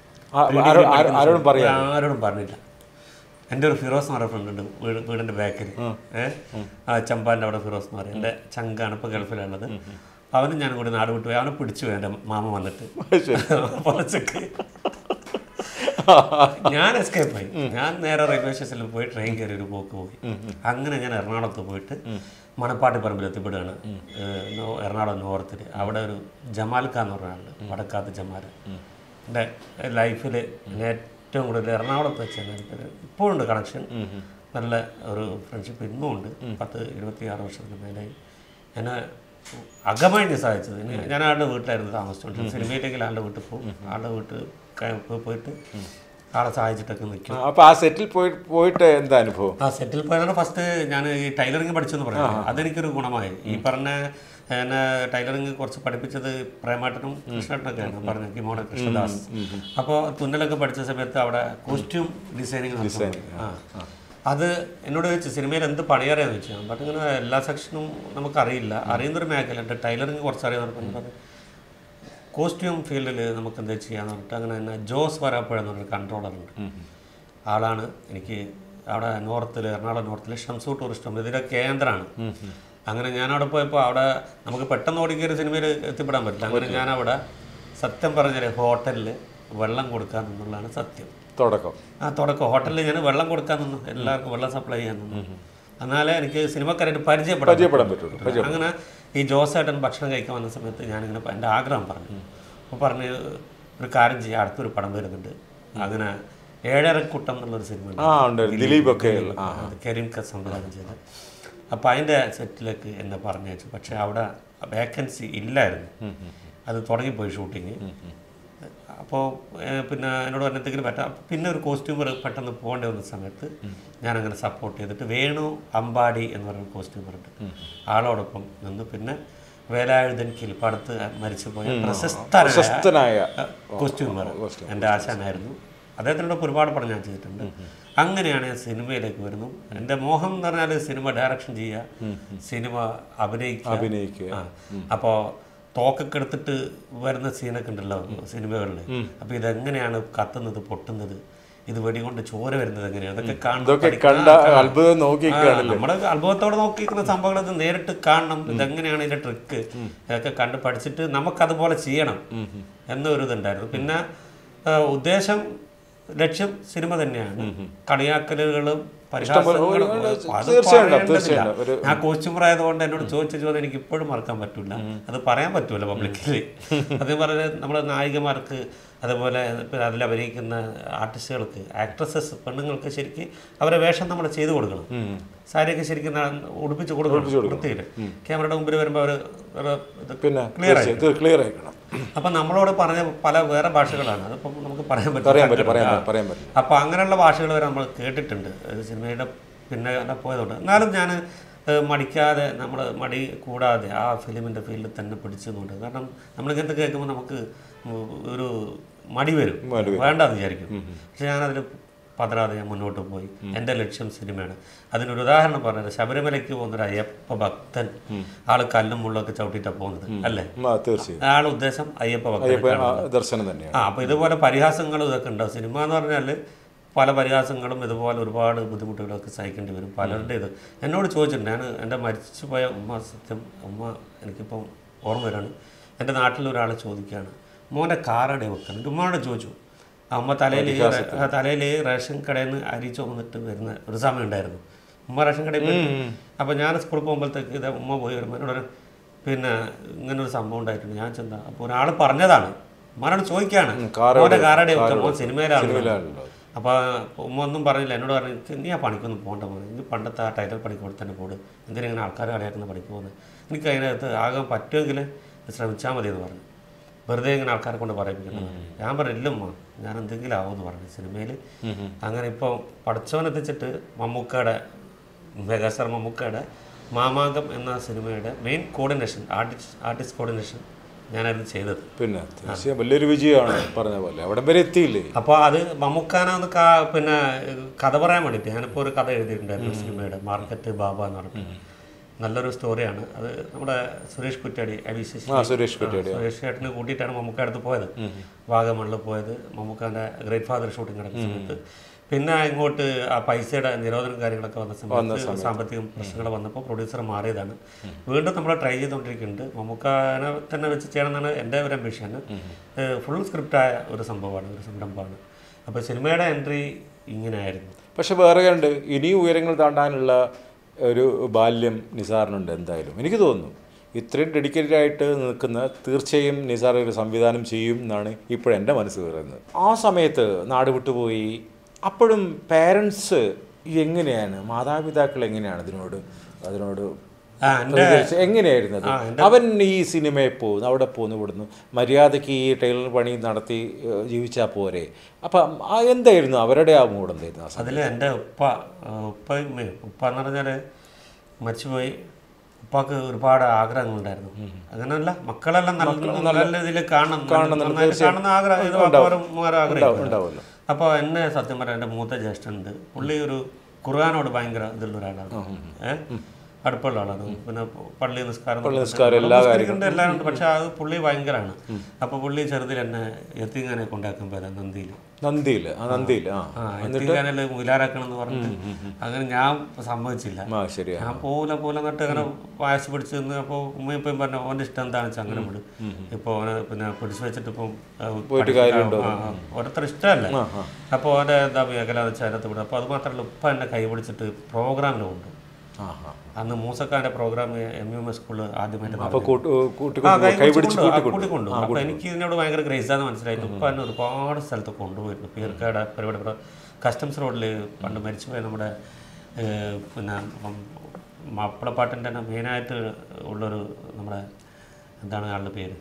ആരോടും പറയാം ആരോടും പറഞ്ഞില്ല എൻ്റെ ഒരു ഫിറോസ് എന്ന് പറയുന്ന ഫ്രണ്ട് ഉണ്ട് വീട് വീടിൻ്റെ ബാക്കിൽ ഏഹ് ആ ചമ്പാൻ്റെ അവിടെ ഫിറോസ് എന്ന് പറയും എൻ്റെ ചങ്കാണ് ഇപ്പോൾ ഗൾഫിലുള്ളത് അവനും ഞാൻ കൂടി നാട് വിട്ടു പോയി അവനെ പിടിച്ചു പോയി എൻ്റെ മാമ വന്നിട്ട് പൊലച്ചക്ക് ഞാൻ എസ്കേപ്പ് ആയി ഞാൻ നേരെ റെയിൽവേ സ്റ്റേഷനിൽ പോയി ട്രെയിൻ കയറി ഒരു പോക്ക് പോയി അങ്ങനെ ഞാൻ എറണാകുളത്ത് പോയിട്ട് മണപ്പാട്ടി പറമ്പിൽ എത്തിപ്പെടുകയാണ് ഏഹ് നോ- എറണാകുളം നോർത്തിൽ അവിടെ ഒരു ജമാൽ ഖാൻ എന്ന് പറഞ്ഞ ആളുണ്ട് വടക്കാത്ത് ജമാൽ എൻ്റെ ലൈഫിൽ ഏറ്റവും കൂടുതൽ എറണാകുളത്ത് വെച്ചാണ് എനിക്കൊരു ഇപ്പോഴുണ്ട് കണക്ഷൻ നല്ല ഒരു ഫ്രണ്ട്ഷിപ്പ് ഇന്നും ഉണ്ട് പത്ത് ഇരുപത്തിയാറ് വർഷത്തിന് മേലായി എന്നെ അകമഴിഞ്ഞ് സാധിച്ചത് ഇനി ഞാൻ ആളുടെ വീട്ടിലായിരുന്നു താമസിച്ചുകൊണ്ട് സിനിമയിലേക്ക് ആളുടെ വീട്ടിൽ പോകും ആളുടെ വീട്ടിൽ ക- പോയി- പോയിട്ട് ആളെ സഹായിച്ചിട്ടൊക്കെ നിൽക്കും അപ്പൊ ആ സെറ്റിൽ പോയി പോയിട്ട് എന്താ അനുഭവം ആ സെറ്റിൽ പോയതാണ് ഫസ്റ്റ് ഞാൻ ഈ ടൈലറിങ് പഠിച്ചെന്ന് പറഞ്ഞു അതെനിക്കൊരു ഗുണമായി ഈ പറഞ്ഞ എന്നെ ടൈലറിങ് കുറച്ച് പഠിപ്പിച്ചത് പ്രേമാട്ടനും കൃഷ്ണേട്ടനൊക്കെയാണ് പറഞ്ഞ കിമോണ കൃഷ്ണദാസ് അപ്പോൾ തുന്നലൊക്കെ പഠിച്ച സമയത്ത് അവിടെ കോസ്റ്റ്യൂം ഡിസൈനിങ് ആ അത് എന്നോട് ചോദിച്ചു സിനിമയിൽ എന്ത് പണിയറിയാന്ന് ചോദിച്ചു ഞാൻ പറഞ്ഞു ഇങ്ങനെ എല്ലാ സെക്ഷനും നമുക്കറിയില്ല അറിയുന്നൊരു മേഖലയുണ്ട് ടൈലറിങ് കുറച്ച് അറിയാമെന്ന് പറഞ്ഞു കോസ്റ്റ്യൂം ഫീൽഡിൽ നമുക്ക് എന്താ ചെയ്യാന്ന് പറഞ്ഞിട്ട് അങ്ങനെ തന്നെ ജോസ് വരാപ്പുഴ എന്ന് പറഞ്ഞൊരു കൺട്രോളറുണ്ട് ആളാണ് എനിക്ക് അവിടെ നോർത്തിൽ എറണാകുളം നോർത്തിൽ ഷംസു ടൂറിസ്റ്റ് ഹോം ഇതിൻ്റെ കേന്ദ്രമാണ് അങ്ങനെ ഞാൻ അവിടെ പോയപ്പോൾ അവിടെ നമുക്ക് പെട്ടെന്ന് ഓടിക്കയൊരു സിനിമയിൽ എത്തിപ്പെടാൻ പറ്റില്ല അങ്ങനെ ഞാൻ അവിടെ സത്യം പറഞ്ഞാൽ ഹോട്ടലിൽ വെള്ളം കൊടുക്കാൻ എന്നുള്ളതാണ് സത്യം തുടക്കം ആ തുടക്കം ഹോട്ടലിൽ ഞാൻ വെള്ളം കൊടുക്കാൻ നിന്നു എല്ലാവർക്കും വെള്ളം സപ്ലൈ ചെയ്യാൻ നിന്നു എന്നാലേ എനിക്ക് സിനിമക്കാരായിട്ട് പരിചയപ്പെടാൻ പരിചയപ്പെടാൻ പറ്റുള്ളൂ പറ്റുള്ളൂ. അങ്ങനെ ഈ ജോസേട്ടൻ ഭക്ഷണം കഴിക്കാൻ വന്ന സമയത്ത് ഞാനിങ്ങനെ എൻ്റെ ആഗ്രഹം പറഞ്ഞു അപ്പോൾ പറഞ്ഞ് ഒരു കാര്യം ചെയ്യാം അടുത്തൊരു പടം വരുന്നുണ്ട് അങ്ങനെ ഏഴരക്കുട്ടം എന്നുള്ളൊരു സിനിമ ഉണ്ട്. ആ ഉണ്ട് ദിലീപൊക്കെ ആ അത് കരീം ക സംവിധാനം ചെയ്ത അപ്പോൾ അതിൻ്റെ സെറ്റിലേക്ക് എന്നെ പറഞ്ഞയച്ചു പക്ഷേ അവിടെ വേക്കൻസി ഇല്ലായിരുന്നു അത് തുടങ്ങിപ്പോയി ഷൂട്ടിങ് അപ്പോൾ പിന്നെ എന്നോട് പറഞ്ഞ എന്തെങ്കിലും പറ്റാം അപ്പൊ പിന്നെ ഒരു കോസ്റ്റ്യൂമർ പെട്ടെന്ന് പോകേണ്ടി വന്ന സമയത്ത് ഞാനങ്ങനെ സപ്പോർട്ട് ചെയ്തിട്ട് വേണു അമ്പാടി എന്ന് പറയുന്ന കോസ്റ്റ്യൂമർ ഉണ്ട് ആളോടൊപ്പം നിന്ന് പിന്നെ വേലായുധൻ കിൽപ്പാടത്ത് മരിച്ചുപോയ പ്രശസ്തരായ പ്രശസ്തനായ കോസ്റ്റ്യൂമർ എൻ്റെ ആശാനായിരുന്നു അദ്ദേഹത്തിനോടൊപ്പം ഒരുപാട് പടം ഞാൻ ചെയ്തിട്ടുണ്ട് അങ്ങനെയാണ് ഞാൻ സിനിമയിലേക്ക് വരുന്നത് എൻ്റെ മോഹം എന്ന് പറഞ്ഞാൽ സിനിമ ഡയറക്ഷൻ ചെയ്യുക സിനിമ അഭിനയിക്കുക അഭിനയിക്കുക ആ. അപ്പോൾ തോക്കൊക്കെ എടുത്തിട്ട് വരുന്ന സീനൊക്കെ ഉണ്ടല്ലോ സിനിമകളിൽ അപ്പോൾ ഇതെങ്ങനെയാണ് കത്തുന്നത് പൊട്ടുന്നത് ഇത് വെടികൊണ്ട് ചോര വരുന്നത് എങ്ങനെയാണ് അതൊക്കെ ഇതൊക്കെ കാണുമ്പോൾ കണ്ട അത്ഭുതം നോക്കി നമ്മുടെ അത്ഭുതത്തോടെ നോക്കിയിരിക്കുന്ന സംഭവങ്ങൾ ഇത് നേരിട്ട് കാണണം ഇതെങ്ങനെയാണ് ഇതിന്റെ ട്രിക്ക് ഇതൊക്കെ കണ്ട് പഠിച്ചിട്ട് നമുക്കതുപോലെ ചെയ്യണം എന്നൊരു ഇതുണ്ടായിരുന്നു പിന്നെ ആ, ഉദ്ദേശം ലക്ഷ്യം സിനിമ തന്നെയാണ് കളിയാക്കലുകളും പരിഹാസങ്ങളും അത് തീർച്ചയായും ഉണ്ടാവും, പറയേണ്ടതില്ല. തീർച്ചയായും ഒരു ഞാൻ കോസ്റ്റ്യൂമർ ആയതുകൊണ്ട് എന്നോട് ചോദിച്ച ചോദ്യം എനിക്ക് ഇപ്പോഴും മറക്കാൻ പറ്റില്ല അത് പറയാൻ പറ്റൂല പബ്ലിക്കലി അത് പറഞ്ഞ നമ്മുടെ നായികമാർക്ക് അതുപോലെ പിന്നെ അതിൽ അഭിനയിക്കുന്ന ആർട്ടിസ്റ്റുകൾക്ക് ആക്ട്രസസ് പെണ്ണുങ്ങൾക്ക് ശരിക്കും അവരെ വേഷം നമ്മൾ ചെയ്തു കൊടുക്കണം സാരിയൊക്കെ ശരിക്കും ന- ഉടുപ്പിച്ച് കൊടുക്കണം വൃത്തിയിൽ ക്യാമറയുടെ മുമ്പിൽ വരുമ്പോൾ അവർ പിന്നെ ക്ലിയർ ആയി തീർച്ചയായും ക്ലിയർ ആയിക്കണം അപ്പം നമ്മളോട് പറഞ്ഞ പല വേറെ ഭാഷകളാണ് അതിപ്പം നമുക്ക് പറയാൻ പറയാൻ പറ്റും പറ്റും പറയാൻ പറ്റും പറയാൻ പറ്റും അപ്പോൾ അങ്ങനെയുള്ള ഭാഷകൾ വരെ നമ്മൾ കേട്ടിട്ടുണ്ട് ഒരു സിനിമയുടെ പിന്നെ അങ്ങനെ പോയതുകൊണ്ട് എന്നാലും ഞാൻ മടിക്കാതെ നമ്മൾ മടി കൂടാതെ ആ ഫിലിമിൻ്റെ ഫീൽഡിൽ തന്നെ പിടിച്ചതുകൊണ്ട് കാരണം നമ്മളിങ്ങനത്തെ കേൾക്കുമ്പോൾ നമുക്ക് ഒരു മടി വരും വേണ്ടെന്ന് വിചാരിക്കും പക്ഷെ ഞാനതിൽ പതറാതെ ഞാൻ മുന്നോട്ട് പോയി എൻ്റെ ലക്ഷ്യം സിനിമയാണ് അതിനൊരു ഉദാഹരണം പറഞ്ഞത് ശബരിമലയ്ക്ക് പോകുന്ന ഒരു അയ്യപ്പ ഭക്തൻ ആള് കല്ലും മുള്ളൊക്കെ ചവിട്ടിയിട്ടാണ് പോകുന്നത് അല്ലേ ആ തീർച്ചയായും ആൾ ഉദ്ദേശം അയ്യപ്പ ഭക്തൻ ഇപ്പൊ ആ ദർശനം തന്നെയാണ് ആ അപ്പോൾ ഇതുപോലെ പരിഹാസങ്ങളും ഇതൊക്കെ ഉണ്ടാവും സിനിമ എന്ന് പറഞ്ഞാൽ പല പരിഹാസങ്ങളും ഇതുപോലെ ഒരുപാട് ബുദ്ധിമുട്ടുകളൊക്കെ സഹിക്കേണ്ടി വരും പലരുടെ ഇത് എന്നോട് ചോദിച്ചിട്ടുണ്ട് ഞാൻ എൻ്റെ മരിച്ചു പോയ ഉമ്മ സത്യം ഉമ്മ എനിക്കിപ്പം ഓർമ്മ വരാണ് എൻ്റെ നാട്ടിൽ ഒരാൾ ചോദിക്കുകയാണ് മോൻ്റെ കാറടെ വെക്കണം ഉമ്മയോട് ചോദിച്ചു ആ ഉമ്മ തലയിൽ തലയിൽ റേഷൻ കടയിൽ നിന്ന് അരി ചുമന്നിട്ട് വരുന്ന ഒരു സമയം ഉണ്ടായിരുന്നു ഉമ്മ റേഷൻ കടയിൽ പോയി അപ്പോൾ ഞാൻ സ്കൂളിൽ പോകുമ്പോഴത്തേക്ക് ഇത് ഉമ്മ പോയി വരുമ്പോൾ എന്നോട് പറഞ്ഞു, പിന്നെ ഇങ്ങനെ ഒരു സംഭവം ഉണ്ടായിട്ടുണ്ട് ഞാൻ ചെന്താ അപ്പോൾ ഒരാൾ പറഞ്ഞതാണ് ഉമ്മാനോട് ചോദിക്കുകയാണ് കാറ് മോൻ്റെ കാറടെ വെക്കാം മോൻ സിനിമയിലാണ് സിനിമയിലാണല്ലോ അപ്പോൾ ഉമ്മ ഒന്നും പറഞ്ഞില്ല എന്നോട് പറഞ്ഞു "എനിക്ക് നീ ആ പണിക്കൊന്നും പോകണ്ട മോനെ നീ പണ്ടത്തെ ആ ടൈലർ പണിക്ക് കൂടെ തന്നെ പോട് എന്തിനാ ഇങ്ങനെ ആൾക്കാർ കളിയാക്കുന്ന പണിക്ക് പോകുന്നത് എനിക്ക് അതിനകത്ത് ആകാൻ പറ്റുമെങ്കിൽ ശ്രമിച്ചാൽ മതി എന്ന് പറഞ്ഞു വെറുതെ ഇങ്ങനെ ആൾക്കാരെ കൊണ്ട് പറയിപ്പിക്കണം ഞാൻ പറഞ്ഞു ഇല്ലമ്മ ഞാൻ എന്തെങ്കിലും ആവുമെന്ന് പറഞ്ഞു സിനിമയിൽ അങ്ങനെ ഇപ്പോൾ പഠിച്ചവനെത്തിച്ചിട്ട് മമ്മൂക്കയുടെ മെഗാസ്റ്റാർ മമ്മൂക്കയുടെ മാമാങ്കം എന്ന സിനിമയുടെ main coordination artist artist coordination ഞാനായിരുന്നു ചെയ്തത് പിന്നെ തീർച്ചയായും വലിയൊരു വിജയമാണ് പറഞ്ഞ പോലെ അവിടെ വരെ എത്തിയില്ലേ അപ്പോൾ അത് മമ്മൂക്കാനൊന്ന് കാ- പിന്നെ കഥ പറയാൻ വേണ്ടിയിട്ട് ഞാനിപ്പോൾ ഒരു കഥ എഴുതിയിട്ടുണ്ടായിരുന്നു സിനിമയുടെ മാർക്കറ്റ് ബാബ എന്ന് പറഞ്ഞിട്ട് നല്ലൊരു സ്റ്റോറിയാണ് അത് നമ്മുടെ സുരേഷ് കുറ്റാടി അഭിശേഷി ആ സുരേഷ് കുറ്റിയുടെ സുരേഷ് ചേട്ടനെ കൂട്ടിയിട്ടാണ് മമ്മൂക്ക അടുത്ത് പോയത് വാഗമണിൽ പോയത് മമ്മൂക്കാൻ്റെ ഗ്രേറ്റ് ഫാദർ ഷൂട്ടിംഗ് നടക്കുന്ന സമയത്ത് പിന്നെ ഇങ്ങോട്ട് ആ പൈസയുടെ നിരോധനം കാര്യങ്ങളൊക്കെ വന്ന സമയത്ത് സാമ്പത്തിക പ്രശ്നങ്ങൾ വന്നപ്പോൾ പ്രൊഡ്യൂസർ മാറിയതാണ് വീണ്ടും നമ്മൾ ട്രൈ ചെയ്തുകൊണ്ടിരിക്കുന്നുണ്ട് മമ്മൂക്കാനെ തന്നെ വെച്ച് ചെയ്യണം എന്നാണ് എൻ്റെ ഒരു അംബിഷൻ ഫുൾ സ്ക്രിപ്റ്റായ ഒരു സംഭവമാണ് ഒരു സംരംഭമാണ് അപ്പോൾ സിനിമയുടെ എൻട്രി ഇങ്ങനെയായിരുന്നു പക്ഷെ വേറെ ഉണ്ട് ഇനിയും ഉയരങ്ങൾ താണ്ടാനുള്ള ഒരു ബാല്യം നിസാറിനുണ്ട് എന്തായാലും എനിക്ക് തോന്നുന്നു ഇത്രയും ഡെഡിക്കേറ്റഡ് ആയിട്ട് നിൽക്കുന്ന തീർച്ചയായും നിസാർ ഒരു സംവിധാനം ചെയ്യും എന്നാണ് ഇപ്പോഴെൻ്റെ മനസ്സ് പറയുന്നത് ആ സമയത്ത് നാട് വിട്ടുപോയി അപ്പോഴും പാരൻസ് എങ്ങനെയാണ് മാതാപിതാക്കൾ എങ്ങനെയാണ് അതിനോട് അതിനോട് ആ എൻ്റെ പ്രതികരിച്ച് എങ്ങനെയായിരുന്നു അത് അവൻ ഈ സിനിമയിൽ പോകുന്നു അവിടെ പോകുന്നു ഇവിടുന്ന് മര്യാദയ്ക്ക് ഈ ടൈലർ പണി നടത്തി ഏഹ്, ജീവിച്ചാൽ പോരെ അപ്പം ആ എന്തായിരുന്നു അവരുടെ ആ മൂഡ് എന്തായിരുന്നു ആ സമയത്ത്? അതിൽ എൻ്റെ ഉപ്പ ആ, ഉപ്പയും ഉമ്മയും ഉപ്പ എന്ന് പറഞ്ഞാൽ മരിച്ചുപോയി ഉപ്പാക്ക് ഒരുപാട് ആഗ്രഹങ്ങളുണ്ടായിരുന്നു അങ്ങനെയല്ല മക്കളെല്ലാം നല്ല നല്ല ഇതിൽ കാണണം നന്നായിട്ട് കാണുന്ന ആഗ്രഹം ഇത് വാപ്പാരും ഉമ്മാരും ആഗ്രഹിക്കും ഉണ്ടാവുമല്ലോ അപ്പോൾ എന്നെ സത്യം പറയാൻ എൻ്റെ മൂത്ത ജ്യേഷ്ഠനുണ്ട് പുള്ളി ഒരു ഖുർആാനോട് ഭയങ്കര ഇതുള്ള ഒരാളാണ് ഏഹ് അടുപ്പുള്ള ആളാണ് പിന്നെ പള്ളി നിസ്കാരം നിസ്കാരം എല്ലാ നിസ്കരിക്കുന്നുണ്ട് എല്ലാം ഉണ്ട് പക്ഷെ അത് പുള്ളി ഭയങ്കരമാണ് അപ്പോൾ പുള്ളി ചെറുതിൽ എന്നെ എത്തിങ്ങനെ കൊണ്ടാക്കാൻ പോയതാണ് നന്ദിയിൽ നന്ദിയിൽ ആ നന്ദിയിൽ ആ ആ എത്തിക്കാനിൽ മുലാരാക്കണം എന്ന് പറഞ്ഞിട്ട് അങ്ങനെ ഞാൻ സമ്മതിച്ചില്ല ആ ശരിയാ ഞാൻ പോലെ പോലെ എന്നിട്ട് അങ്ങനെ വാശി പിടിച്ച് നിന്ന് അപ്പോൾ ഉമ്മയും ഇപ്പം പറഞ്ഞു ഓൻ്റെ ഇഷ്ടം എന്താണെന്ന് വെച്ചാൽ അങ്ങനെ വിടും ഇപ്പോൾ ഓനെ പിന്നെ പിടിച്ചു വെച്ചിട്ട് ഇപ്പം കാര്യമുണ്ടോ? ഓരോരുത്തർ ഇഷ്ടമല്ല അപ്പോൾ ഓൻ്റെ എന്താ മേഖല എന്ന് വെച്ചാൽ അതിനകത്ത് വിടും അപ്പോൾ അത് മാത്രമല്ല ഉപ്പ എന്നെ കൈ പിടിച്ചിട്ട് പ്രോഗ്രാമിന് കൊണ്ടു ആ ആ അന്ന് മൂസക്കാന്റെ programme M U M S സ്കൂളിൽ ആദ്യമായിട്ട് അപ്പോൾ കൂട്ടി കൂട്ടി ആ, കൈ കൈ പിടിച്ച് പിടിച്ച് കൊണ്ടു- ആ, കൂട്ടിക്കൊണ്ടു കൂട്ടിക്കൊണ്ടു അപ്പൊ എനിക്ക് ഇതിനോട് ഭയങ്കര ക്രേസാന്ന് മനസ്സിലായിട്ട് ഇപ്പൊ എന്നെ ഒരുപാട് സ്ഥലത്ത് കൊണ്ടുപോയിരുന്നു പീർക്കാട് പരിപാടി പ്ര- കസ്റ്റംസ് റോഡിൽ പണ്ട് മരിച്ചുപോയ നമ്മുടെ ഏഹ്, പിന്നെ ഉം, മാപ്പിളപ്പാട്ടിൻ്റെ തന്നെ മെയിനായിട്ട് ഉള്ളൊരു നമ്മുടെ എന്താണ് ആളുടെ പേര്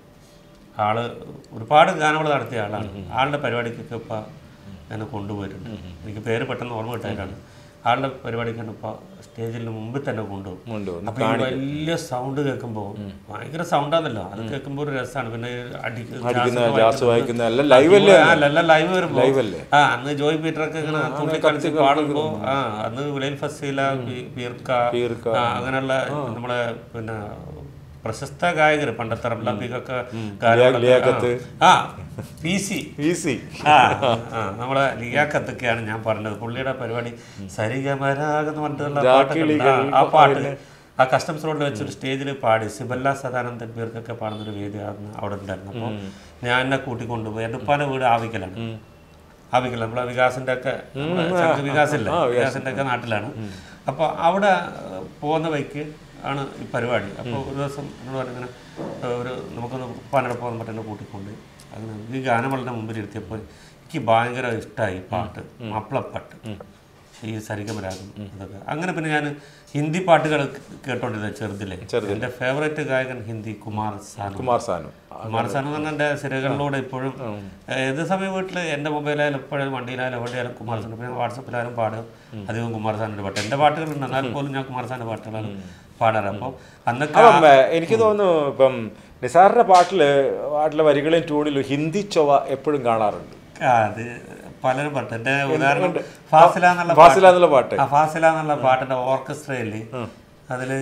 ആള് ഒരുപാട് ഗാനങ്ങൾ നടത്തിയ ആളാണ് ആളുടെ പരിപാടിക്കൊക്കെ ഇപ്പം എന്നെ കൊണ്ടുപോയിട്ടുണ്ട് എനിക്ക് പേര് പെട്ടെന്ന് ഓർമ്മ കിട്ടായിട്ടാണ് ആളുടെ പരിപാടിക്കാണ് ഇപ്പോൾ സ്റ്റേജിൽ മുമ്പിൽ തന്നെ കൊണ്ടുപോകും കൊണ്ടുപോകും അപ്പൊ ഈ വലിയ സൗണ്ട് കേൾക്കുമ്പോൾ ഭയങ്കര സൗണ്ടാണല്ലോ അത് കേൾക്കുമ്പോൾ ഒരു രസമാണ് പിന്നെ അടി അടിക്കുന്ന ജാസ് വായിക്കുന്ന എല്ലാം ലൈവ് അല്ലേ എല്ലാം ലൈവ് വരുമ്പോ ലൈവ് അല്ലേ ആ അന്ന് ജോയ് പീറ്റർ ഒക്കെ ഇങ്ങനെ തുള്ളി കളിച്ച് പാടുമ്പോ ആ അന്ന് വിലയിൽ ഫസീല പി- പീർക്ക പീർക്ക. ആ, അങ്ങനെയുള്ള നമ്മളെ പിന്നെ പ്രശസ്ത ഗായകർ പണ്ടത്തെ റംലാബിക്കൊക്കെ ലിയാഖത്ത്. ആ പി സി ഈസി ആ ആ, നമ്മളെ ലിയാഖത്തൊക്കെയാണ് ഞാൻ പറഞ്ഞത് പുള്ളിയുടെ പരിപാടി സരിഗമരാഗ് എന്ന് പറഞ്ഞിട്ടുള്ള പാട്ടൊക്കെ ഉണ്ട്. ആ, ആ പാട്ട് ആ കസ്റ്റംസ് റോഡിൽ വെച്ചൊരു സ്റ്റേജിൽ പാടി സിബല്ല സദാനന്ദൻ പേർക്കൊക്കെ പാടുന്നൊരു വേദി അന്ന് അവിടെ ഉണ്ടായിരുന്നു അപ്പോൾ ഞാൻ എന്നെ കൂട്ടിക്കൊണ്ടുപോയി എൻ്റെ ഉപ്പാൻ്റെ വീട് ആവിക്കലാണ് ആവിക്കല നമ്മളെ വികാസിൻ്റെ ഒക്കെ നമ്മളെ ചങ്ക് വികാസില്ലേ വികാസിൻ്റെ ഒക്കെ നാട്ടിലാണ് അപ്പോൾ അവിടെ ഏഹ്, പോകുന്ന വഴിക്ക് ആണ് ഈ പരിപാടി അപ്പോൾ ഒരു ദിവസം എന്നോട് പറഞ്ഞു ഇങ്ങനെ ഏഹ്, ഒരു നമുക്കൊന്ന് ഉപ്പാനോട് പോകാൻ പറ്റുന്ന എന്നെ കൂട്ടിക്കൊണ്ട് അങ്ങനെ ഈ ഗാനം വളരെ മുമ്പിൽ ഇരുത്തിയപ്പോൾ എനിക്ക് ഭയങ്കര ഇഷ്ടമായി ഈ പാട്ട് മാപ്പിളപ്പാട്ട് ഈ സരിഗമരാഗം ഇതൊക്കെ അങ്ങനെ പിന്നെ ഞാൻ ഹിന്ദി പാട്ടുകൾ കേട്ടോണ്ടിരുന്നത് ചെറുതിലെ എൻ്റെ ഫേവറേറ്റ് ഗായകൻ ഹിന്ദി കുമാർ സാനു കുമാർ സാനു കുമാർ സാനു എന്ന് പറഞ്ഞാൽ എൻ്റെ സിരകളിലൂടെ ഇപ്പോഴും ഏത് സമയം വീട്ടിൽ എൻ്റെ മൊബൈലായാലും എപ്പോഴും വണ്ടിയിലായാലും എവിടെയായാലും കുമാർ സാനു പിന്നെ വാട്സപ്പിലായാലും പാടും അധികം കുമാർ സാനിൻ്റെ പാട്ട് എൻ്റെ പാട്ടുകളുണ്ട് എന്നാൽ പോലും ഞാൻ കുമാർ സാൻ്റെ പാട്ടുകളാണ് പാടാറ് അപ്പോൾ അന്നൊക്കെ അപ്പം ഏ, എനിക്ക് തോന്നുന്നു ഇപ്പം നിസാറിന്റെ പാട്ടില് പാട്ടിലെ വരികളും ട്യൂണിലും ഹിന്ദി ചൊവ്വ എപ്പോഴും കാണാറുണ്ട് ആ, അത് പലരും പാട്ട് എൻ്റെ ഉദാഹരണം ഫാസില എന്നുള്ള ഫാസില എന്നുള്ള പാട്ട് ആ ഫാസില എന്നുള്ള പാട്ടിന്റെ ഓർക്കസ്ട്രയില് അതില്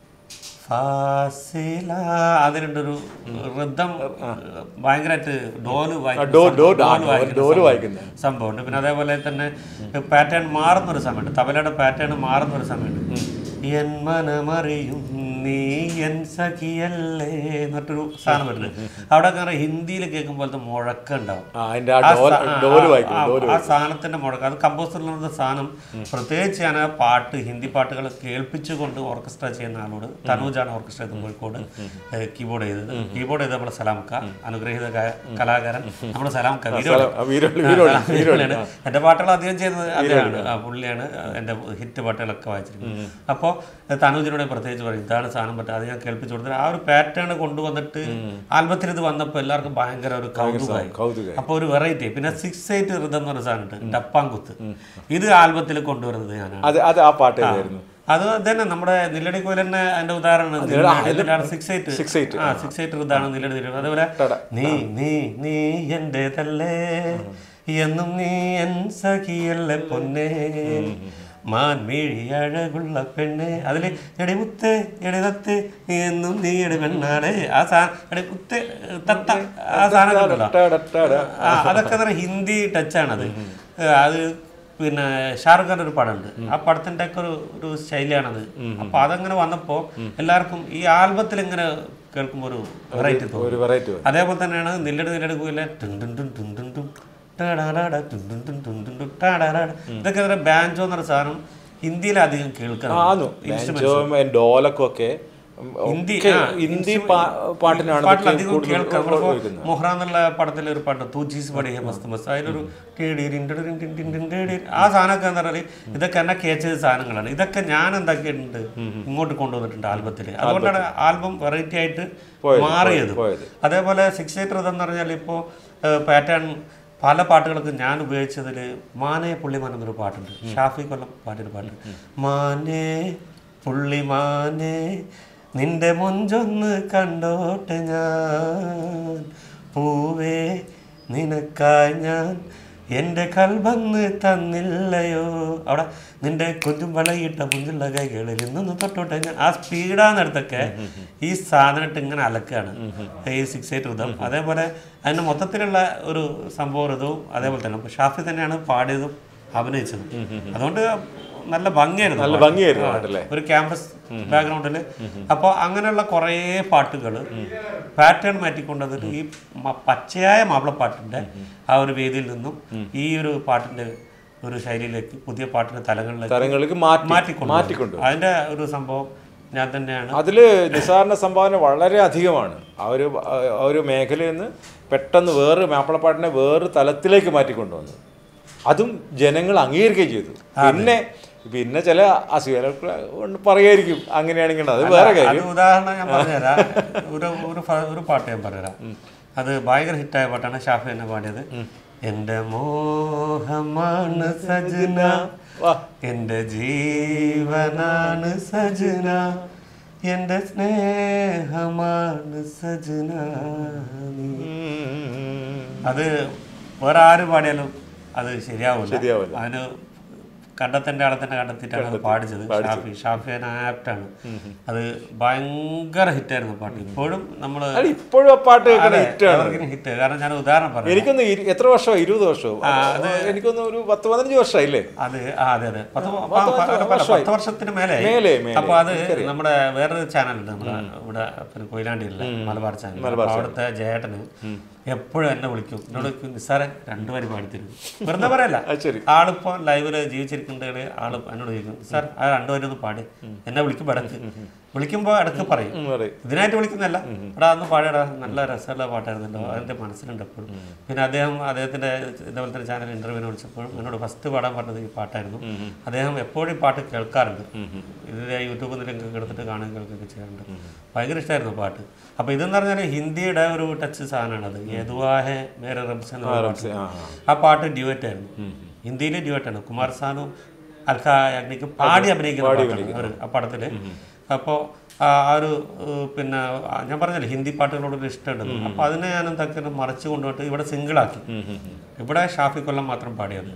ഫാസില അതിലുണ്ടൊരു ഋതം ഭയങ്കരമായിട്ട് ഡോല് വായിക്കുന്ന ഡോ- സംഭവം- ഡോ- ഡോല് ഡോ- വായിക്കുന്ന ഡോല് സംഭവം- വായിക്കുന്നത്. സംഭവമുണ്ട് പിന്നെ അതേപോലെ തന്നെ പാറ്റേൺ മാറുന്ന ഒരു സമയമുണ്ട് തബലയുടെ പാറ്റേൺ മാറുന്ന ഒരു സമയമുണ്ട് എൻ മനമറിയും നീ എൻ സഖിയല്ലേ എന്നിട്ടൊരു സാധനം വരുന്നുണ്ട് അവിടെ ഒക്കെ ഹിന്ദിയിൽ കേൾക്കുമ്പോഴത്തെ മുഴക്കം ഉണ്ടാവും ആ, അതിന്റെ ആ ആ ഡോൽ സാ- ആ- ഡോല് ആ- വായിക്കും ആ- ഡോല് ആ സാധനത്തിന്റെ മുഴക്കം അത് കമ്പോസറിൽ നിന്ന് സാധനം പ്രത്യേകിച്ച് ഞാൻ ആ പാട്ട് ഹിന്ദി പാട്ടുകൾ കേൾപ്പിച്ചുകൊണ്ട് ഓർക്കസ്ട്ര ചെയ്യുന്ന ആളോട് തനൂജാണ് ഓർക്കസ്ട്ര ചെയ്തത് കോഴിക്കോട് കീബോർഡ് ചെയ്തത് കീബോർഡ് ചെയ്തത് നമ്മുടെ സലാംക്ക അനുഗ്രഹീത ഗായ- കലാകാരൻ നമ്മുടെ സലാംക്ക വീരോളി. ആ, വീരോളി വീരോളി ആ, വീരോളിയാണ് എൻ്റെ പാട്ടുകൾ അധികം ചെയ്യുന്നത് അദ്ദേഹമാണ് ആ പുള്ളിയാണ് എൻ്റെ ഹിറ്റ് പാട്ടുകളൊക്കെ വായിച്ചിരിക്കുന്നത് അപ്പോൾ തനൂജിനോട് പ്രത്യേകിച്ച് പറയും ഇതാണ് സാധനം പറ്റുക അത് ഞാൻ കേൾപ്പിച്ചു കൊടുത്തത് ആ ഒരു പാറ്റേൺ കൊണ്ടുവന്നിട്ട് ആൽബത്തിൽ ഇത് വന്നപ്പോൾ എല്ലാവർക്കും ഭയങ്കര ഒരു കൗതുകമായി കൗതുക അപ്പോൾ ഒരു വെറൈറ്റി പിന്നെ സിക്സ് എയ്റ്റ് ഋതം എന്ന് പറഞ്ഞ സാധനമുണ്ട് ഡപ്പാങ്കുത്ത് ഇത് ആൽബത്തിൽ കൊണ്ടുവരുന്നത് ഞാനാണ് അത് അത് ആ പാട്ട് ഏതായിരുന്നു അത് തന്നെ നമ്മുടെ നില്ലടി കോയിലന്നെ അതിന്റെ ഉദാഹരണം സിക്സ് എയ്റ്റ് Six eight. ആ സിക്സ് എയ്റ്റ് ഋതാണ് നില്ലടി തിരുവ് അതേപോലെ നീ നീ നീ എന്റേതല്ലേ എന്നും നീ എൻ സഖിയല്ലേ പൊന്നേ മാൻമിഴി അഴകുള്ള പെണ്ണെ അതില് എടിമുത്ത് എടിതത്ത് എന്നും നീ എടി പെണ്ണാളെ ആ സാധനം എടിമുത്ത് തത്ത ആ സാധനം ഉണ്ടല്ലോ ആ, അതൊക്കെ എന്ന് പറഞ്ഞാൽ ഹിന്ദി ടച്ചാണത് അത് പിന്നെ ഷാറുഖ് ഖാൻ്റെ ഒരു പടമുണ്ട് ആ പടത്തിന്റെ ഒക്കെ ഒരു ഒരു ശൈലിയാണത് അപ്പൊ അതങ്ങനെ വന്നപ്പോ എല്ലാവർക്കും ഈ ആൽബത്തിൽ ഇങ്ങനെ കേൾക്കുമ്പോൾ ഒരു വെറൈറ്റി തോന്നും ഒരു വെറൈറ്റി അതേപോലെ തന്നെയാണ് നില്ലട് നില്ലട് കൂയിലെ ടും ടും ടും ടും ടും ടും ടാടാടാടാ ടും ടും ടും ടും ടും ടും ടാടാടാടാ. ഇതൊക്കെ എന്താ ബാൻജോ എന്നൊരു സാധനം ഹിന്ദിയിൽ അധികം കേൾക്കണം ആന്നു ബാൻജോയും ഡോലക്കും ഒക്കെ ഉം, ഹിന്ദി ഒക്കെ ആ, ഹിന്ദി പാ- പാട്ടിനാണ് പാട്ടിൽ ഇതൊക്കെ അധികം കൂടുതൽ കേൾക്കാം നമ്മളിപ്പോ ഉപയോഗിക്കുന്നത്. മൊഹ്റ എന്നുള്ള പടത്തിലെ ഒരു പാട്ട് തൂ ചീസ് പഠിയ മസ്ത് മസ്ത് അതിലൊരു ടീഡിരിൻ ടിഡിരിൻ ടിൻ ടിൻ ടിൻ ടിഡിരിൻ. ആ സാധനമൊക്കെ എന്താ പറയുക ഇതൊക്കെ എന്നെ കേച്ചത് സാധനങ്ങളാണ് ഇതൊക്കെ ഞാൻ എന്താക്കിയിട്ടുണ്ട് ഇങ്ങോട്ട് കൊണ്ടുവന്നിട്ടുണ്ട് ആൽബത്തിൽ അതുകൊണ്ടാണ് ആൽബം വെറൈറ്റി ആയിട്ട് മാറിയത് പോയത്. അതേപോലെ സിക്സ് എയ്റ്റ് എന്ന് പറഞ്ഞാൽ ഇപ്പോൾ പാറ്റേൺ പല പാട്ടുകൾക്ക് ഞാൻ ഉപയോഗിച്ചതിൽ മാനേ പുള്ളിമാൻ എന്നൊരു പാട്ടുണ്ട് ഷാഫി കൊല്ലം പാട്ടിയൊരു പാട്ട് മാനേ പുള്ളിമാനേ നിന്റെ മൊഞ്ചൊന്ന് കണ്ടോട്ടെ ഞാൻ പൂവേ നിനക്കായി ഞാൻ എൻ്റെ കൽബന്ന് തന്നില്ലയോ അവിടെ നിന്റെ കുഞ്ചും വളയിട്ട മുഞ്ചുള്ള കൈകളിൽ നിന്നൊന്ന് തൊട്ടോട്ടെ ഞാൻ ആ സ്പീഡാന്നിടത്തൊക്കെ ഈ സാധനമായിട്ട് ഇങ്ങനെ അലക്കാണ് ഈ സിക്സ് എയ്റ്റ് ഋതം അതേപോലെ അതിൻ്റെ മൊത്തത്തിലുള്ള ഒരു സംഭവ ഋതവും അതേപോലെ തന്നെ അപ്പോൾ ഷാഫി തന്നെയാണ് പാടിയതും അഭിനയിച്ചതും അതുകൊണ്ട് നല്ല ഭംഗിയായിരുന്നു നല്ല പാട്ട്. ഭംഗിയായിരുന്നു പാട്ടല്ലേ ഒരു ക്യാമ്പസ് ബാക്ക്ഗ്രൗണ്ടിൽ അപ്പോൾ അങ്ങനെയുള്ള കുറേ പാട്ടുകൾ പാറ്റേൺ മാറ്റിക്കൊണ്ടതിട്ട് ഈ മ- പച്ചയായ മാപ്പിളപ്പാട്ടിൻ്റെ ആ ഒരു വേദിയിൽ നിന്നും ഈ ഒരു പാട്ടിൻ്റെ ഒരു ശൈലിയിലേക്ക് പുതിയ പാട്ടിന്റെ തലങ്ങളിലേക്ക് തരങ്ങൾക്ക് മാറ്റി മാറ്റിക്കൊണ്ടു മാറ്റിക്കൊണ്ടു അതിന്റെ ഒരു സംഭവം ഞാൻ തന്നെയാണ് അതിൽ നിസാറിൻ്റെ സംഭാവന വളരെ അധികമാണ് ആ ഒരു ആ ഒരു മേഖലയിൽ നിന്ന് പെട്ടെന്ന് വേറെ മാപ്പിളപ്പാട്ടിനെ വേറെ തലത്തിലേക്ക് മാറ്റിക്കൊണ്ടുവന്നു അതും ജനങ്ങൾ അംഗീകരിക്കുകയും ചെയ്തു പിന്നെ പിന്നെ ചില അസുഖങ്ങൾ കൊണ്ട് പറയായിരിക്കും അങ്ങനെയാണെങ്കിൽ അത് വേറെ അത് കാര്യം ഉദാഹരണം ഞാൻ പറഞ്ഞുതരാം ഒരു ഒരു ഫ- ഒരു പാട്ട് ഞാൻ പറഞ്ഞുതരാം അത് ഭയങ്കര ഹിറ്റായ പാട്ടാണ് ഷാഫി എന്നെ പാടിയത് എന്റെ മോഹമാണ് സജന വാ. എന്റെ ജീവനാണ് സജന എന്റെ സ്നേഹമാണ് സജന നീ. അത് വേറെ ആര് പാടിയാലും അത് ശരിയാവില്ല ശരിയാവില്ല. അതിന് കണ്ടെത്തേണ്ട ആളെ തന്നെ കണ്ടെത്തിയിട്ടാണ് അത് പാടിച്ചത് ഷാഫി ഷാഫി ആപ്റ്റാണ് അത് ഭയങ്കര ഹിറ്റായിരുന്നു പാട്ട് ഇപ്പോഴും നമ്മൾ അത് ഇപ്പോഴും ആ പാട്ട് കേൾക്കണ ഹിറ്റാണ് ഹിറ്റ് കാരണം ഞാൻ ഉദാഹരണം പറഞ്ഞു എനിക്കൊന്ന് ഇരു- എത്ര വർഷമോ ഇരുപത് വർഷമോ എനിക്കൊന്ന് ഒരു പത്ത് പതിനഞ്ച് വർഷമായില്ലേ അത് ആ അതെ അതെ പത്ത് പ- പ- പ- പ- പത്ത് വർഷത്തിന് മേലെ മേലെ, മേലെ. അപ്പൊ അത് നമ്മുടെ വേറൊരു ചാനലുണ്ട് നമ്മുടെ ഇവിടെ പിന്നെ കൊയിലാണ്ടിയിലെ മലബാർ ചാനൽ അപ്പൊ അവിടുത്തെ ജയേട്ടന് എപ്പോഴും എന്നെ വിളിക്കും എന്നോട് ചോദിക്കും, നിസ്സാറെ രണ്ടു വരി പാടിത്തരും വെറുതെ പറയല്ല അത് ശരി ആളിപ്പോ ലൈവില് ജീവിച്ചിരിക്കേണ്ടത് ആള് എന്നോട് ചോദിക്കും സാർ ആ രണ്ടുപേരും ഒന്ന് പാടി എന്നെ വിളിക്കും ഇടക്ക് വിളിക്കുമ്പോ ഇടക്ക് പറയും ഉം, പറയും. ഇതിനായിട്ട് വിളിക്കുന്നല്ല എടാ അന്ന് പാടിയടാ നല്ല രസമുള്ള പാട്ടായിരുന്നല്ലോ അതിന്റെ മനസ്സിലുണ്ട് എപ്പോഴും പിന്നെ അദ്ദേഹം അദ്ദേഹത്തിന്റെ ഇതേപോലത്തെ ചാനൽ ഇന്റർവ്യൂവിന് വിളിച്ചപ്പോഴും എന്നോട് ഫസ്റ്റ് പാടാൻ പറഞ്ഞത് ഈ പാട്ടായിരുന്നു അദ്ദേഹം എപ്പോഴും ഈ പാട്ട് കേൾക്കാറുണ്ട് ഇതിന്റെ യൂട്യൂബിൽ നിന്ന് ലിങ്ക് എടുത്തിട്ട് കാണുകയും കേൾക്കുകയൊക്കെ ചെയ്യാറുണ്ട് ഭയങ്കര ഇഷ്ടമായിരുന്നു പാട്ട് അപ്പൊ ഇതെന്ന് പറഞ്ഞാൽ ഹിന്ദിയുടെ ഒരു ടച്ച് സാധനമാണ് അത് യേതുവാഹെ മേരെ റബ്സ് എന്ന പാട്ട് ആ, ആ. ആ പാട്ട് ഡ്യുവറ്റ് ആയിരുന്നു ഹിന്ദിയിലെ ഡ്യുവറ്റ് ആണ് കുമാർ സാനും അൽക്ക യാഗ്നിക്കും പാടി അഭിനയിക്കുന്ന പാട്ടാണ് ഒരു ആ പടത്തില് അപ്പോൾ ആ ഒരു ഏഹ്, പിന്നെ ആ, ഞാൻ പറഞ്ഞില്ലേ ഹിന്ദി പാട്ടുകളോട് ഒരു ഇഷ്ടമുണ്ട് അപ്പോൾ അതിനെ ഞാൻ എന്തൊക്കെ മറിച്ച് കൊണ്ടുപോയിട്ട് ഇവിടെ സിംഗിളാക്കി ഇവിടെ ഷാഫി കൊല്ലം മാത്രം പാടിയത്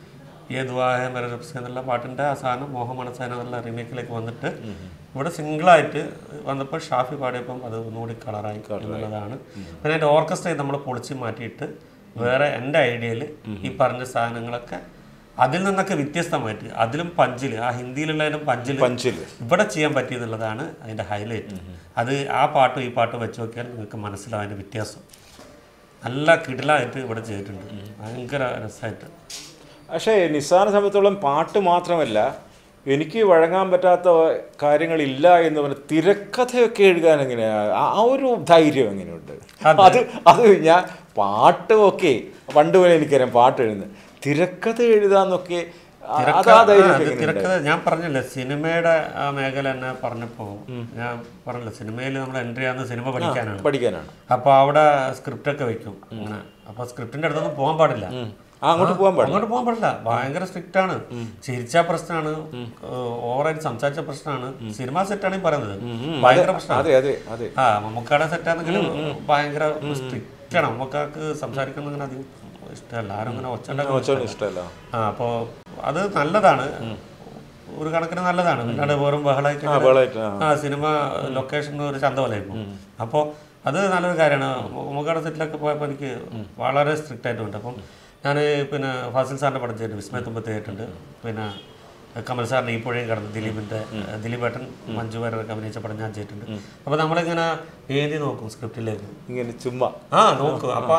ഏതുവായ മെറപ്സ് എന്നുള്ള പാട്ടിൻ്റെ ആ സാധനം മോഹ മനസ്സാന എന്നുള്ള റീമേക്കിലേക്ക് വന്നിട്ട് ഇവിടെ സിംഗിളായിട്ട് വന്നപ്പോൾ ഷാഫി പാടിയപ്പം അത് ഒന്നുകൂടി കളറായി എന്നുള്ളതാണ് പിന്നെ അതിൻ്റെ ഓർക്കസ്ട്ര നമ്മൾ പൊളിച്ച് മാറ്റിയിട്ട് വേറെ എൻ്റെ ഐഡിയയിൽ ഈ പറഞ്ഞ സാധനങ്ങളൊക്കെ അതിൽ നിന്നൊക്കെ വ്യത്യസ്തമായിട്ട് അതിലും പഞ്ചിൽ ആ ഹിന്ദിയിലുള്ളതിനും പഞ്ചിൽ പഞ്ചില് ഇവിടെ ചെയ്യാൻ പറ്റിയെന്നുള്ളതാണ് അതിൻ്റെ ഹൈലൈറ്റ് അത് ആ പാട്ടും ഈ പാട്ടും വെച്ച് നോക്കിയാൽ നിങ്ങൾക്ക് മനസ്സിലാവും അതിൻ്റെ വ്യത്യാസം നല്ല കിടിലായിട്ട് ഇവിടെ ചെയ്തിട്ടുണ്ട് ഭയങ്കര രസമായിട്ട് പക്ഷേ നിസ്സാറിനെ സംബന്ധിച്ചോളം പാട്ട് മാത്രമല്ല എനിക്ക് വഴങ്ങാൻ പറ്റാത്ത കാര്യങ്ങളില്ല എന്ന് പറഞ്ഞ തിരക്കഥയൊക്കെ എഴുതാൻ എങ്ങനെയാണ് ആ ഒരു ധൈര്യം എങ്ങനെയുണ്ട് അത് അത് ഞാൻ പാട്ട് ഒക്കെ പണ്ട് പോലെ എനിക്കറിയാം പാട്ട് എഴുതുന്നത് തിരക്കഥ എഴുതാന്നൊക്കെ ആ- അത് ആ ധൈര്യം അത് തിരക്കഥ ഞാൻ പറഞ്ഞില്ലേ സിനിമയുടെ ആ മേഖല തന്നെ പറഞ്ഞപ്പോൾ ഞാൻ പറഞ്ഞില്ല സിനിമയിൽ നമ്മൾ എൻട്രി ആകുന്ന സിനിമ പഠിക്കാനാണ് പഠിക്കാനാണ് അപ്പോൾ അവിടെ സ്ക്രിപ്റ്റ് ഒക്കെ വെക്കും അങ്ങനെ അപ്പോൾ സ്ക്രിപ്റ്റിന്റെ അടുത്തൊന്നും പോകാൻ പാടില്ല ആ അങ്ങോട്ട് പോകാൻ പാടില്ല അങ്ങോട്ട് പോകാൻ പാടില്ല ഭയങ്കര സ്ട്രിക്റ്റ് ആണ് ചിരിച്ച പ്രശ്നമാണ് ഓവറായിട്ട് സംസാരിച്ച പ്രശ്നമാണ് സിനിമ സെറ്റാണ് ഈ പറയുന്നത് ഭയങ്കര പ്രശ്നമാണ് അതെ അതെ അതെ ആ മമ്മൂക്കാടെ സെറ്റാണെങ്കിൽ ഭയങ്കര സ്ട്രിക്റ്റ് ആണ് മമ്മൂക്കാക്ക് സംസാരിക്കുന്നത് അങ്ങനെ അധികം ഇഷ്ടമല്ല ആരും അങ്ങനെ ഒച്ച ഒച്ചോട് ഇഷ്ടമല്ല ആ അപ്പോൾ അത് നല്ലതാണ് ഒരു കണക്കിന് നല്ലതാണ് അല്ലാണ്ട് വെറും ബഹളമായിട്ട് ഇങ്ങനെ ബഹളമായിട്ട്, ആ. ആ സിനിമ ലൊക്കേഷൻ ഒരു ചന്ത പോലെ ആയിരുന്നു അപ്പോൾ അത് നല്ലൊരു കാര്യമാണ് മുഖാട സെറ്റിലൊക്കെ പോയപ്പോൾ എനിക്ക് വളരെ സ്ട്രിക്റ്റ് ആയിട്ടുണ്ട് അപ്പം ഞാൻ പിന്നെ ഫാസിൽ സാറിൻ്റെ പടം ചെയ്തിട്ടുണ്ട് വിസ്മയ തുമ്പത്ത് ചെയ്തിട്ടുണ്ട് പിന്നെ കമൽ സാറിൻ്റെ ഈ പുഴയും കടന്ന് ദിലീപിൻ്റെ ദിലീപേട്ടൻ മഞ്ജു വാര്യരൊക്കെ അഭിനയിച്ച പടം ഞാൻ ചെയ്തിട്ടുണ്ട് അപ്പോൾ നമ്മളിങ്ങനെ എഴുതി നോക്കും സ്ക്രിപ്റ്റിലേക്ക് ഇങ്ങനെ ചുമ്മാ ആ നോക്കും അപ്പൊ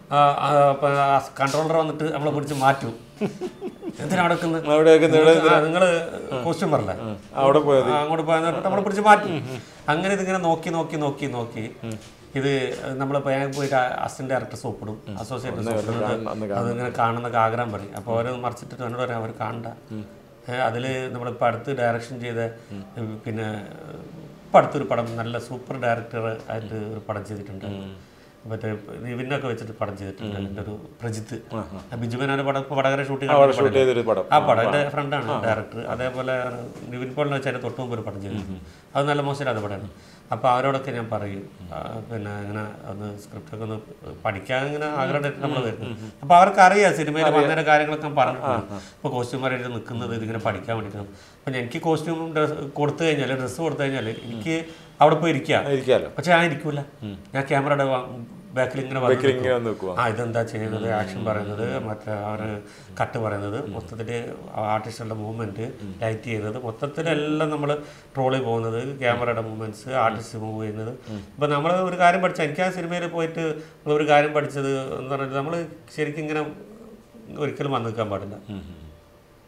കൺട്രോളർ വന്നിട്ട് നമ്മളെ പിടിച്ച് മാറ്റും എന്തിനാ അവിടെ നിൽക്കുന്നത്? അവിടെയൊക്കെ ആ, നിങ്ങള് കോസ്റ്റ്യൂം പറഞ്ഞേ അവിടെ പോയത് അങ്ങോട്ട് പോയെന്ന് പറഞ്ഞിട്ട് നമ്മളെ പിടിച്ച് മാറ്റും അങ്ങനെ ഇതിങ്ങനെ നോക്കി നോക്കി നോക്കി നോക്കി ഇത് നമ്മൾ പോയിട്ട് അസിസ്റ്റന്റ് ഡയറക്ടേഴ്സ് ഒപ്പിടും അസോസിയേറ്റ് ഒപ്പിടുന്നത് അതിങ്ങനെ കാണുന്നൊക്കെ ആഗ്രഹം പറയും അപ്പോൾ അവർ മറിച്ചിട്ട് എന്നോട് പറയാം അവർ കാണണ്ട അതിൽ നമ്മളിപ്പോൾ അടുത്ത് ഡയറക്ഷൻ ചെയ്ത പിന്നെ ഇപ്പം അടുത്തൊരു പടം നല്ല സൂപ്പർ ഡയറക്ടർ ആയിട്ട് ഒരു പടം ചെയ്തിട്ടുണ്ട് മറ്റേ നിവിനൊക്കെ വെച്ചിട്ട് പടം ചെയ്തിട്ടുണ്ട് എൻ്റെ ഒരു പ്രജിത്ത് ബിജുമേനോന്റെ പടം ഇപ്പോൾ വടകര ഷൂട്ടിംഗ് ഷൂട്ട് ചെയ്തൊരു പടം ആ പടം എൻ്റെ ഫ്രണ്ടാണ് ഡയറക്ടർ അതേപോലെ നിവിൻ പോളിനെ വെച്ച് അതിൻ്റെ തൊട്ട് മുമ്പ് ഒരു പടം ചെയ്തിട്ടുണ്ട് അത് നല്ല മോശമില്ലാത്ത പടമാണ് അപ്പോൾ അവരോടൊക്കെ ഞാൻ പറയും ആ, പിന്നെ ഇങ്ങനെ ഒന്ന് സ്ക്രിപ്റ്റൊക്കെ ഒന്ന് പഠിക്കാൻ ഇങ്ങനെ ആഗ്രഹമായിട്ട് നമ്മൾ വരുന്നത് അപ്പോൾ അവർക്ക് അറിയാം സിനിമയിൽ വന്നതിൻ്റെ കാര്യങ്ങളൊക്കെ ഞാൻ പറഞ്ഞിട്ടുണ്ട് ഇപ്പോൾ കോസ്റ്റ്യൂമറായിട്ട് നിൽക്കുന്നത് ഇതിങ്ങനെ പഠിക്കാൻ വേണ്ടിയിട്ടാണ് അപ്പം എനിക്ക് കോസ്റ്റ്യൂം ഡ്രസ് കൊടുത്തു കഴിഞ്ഞാൽ ഡ്രസ്സ് കൊടുത്തു കഴിഞ്ഞാൽ എനിക്ക് അവിടെ പോയി ഇരിക്കാം ഇരിക്കാലോ പക്ഷെ ഞാൻ ഇരിക്കൂല ഞാൻ ക്യാമറയുടെ ബാക്കിൽ ഇങ്ങനെ വന്ന് നിൽക്കും. ഇങ്ങനെ വന്ന് നിൽക്കുക ആ ഇതെന്താ ചെയ്യുന്നത് ആക്ഷൻ പറയുന്നത് മറ്റേ അവർ കട്ട് പറയുന്നത് മൊത്തത്തിൽ ആർട്ടിസ്റ്റുകളുടെ മൂവ്മെന്റ് ലൈറ്റ് ചെയ്യുന്നത് മൊത്തത്തിലെല്ലാം നമ്മൾ ട്രോളിൽ പോകുന്നത് ക്യാമറയുടെ മൂവ്മെന്റ്സ് ആർട്ടിസ്റ്റ് മൂവ് ചെയ്യുന്നത് ഇപ്പം നമ്മൾ ഒരു കാര്യം പഠിച്ചാൽ എനിക്ക് ആ സിനിമയിൽ പോയിട്ട് ഒരു കാര്യം പഠിച്ചത് എന്ന് പറഞ്ഞിട്ട് നമ്മൾ ശരിക്കും ഇങ്ങനെ ഒരിക്കലും വന്ന് നിൽക്കാൻ പാടില്ല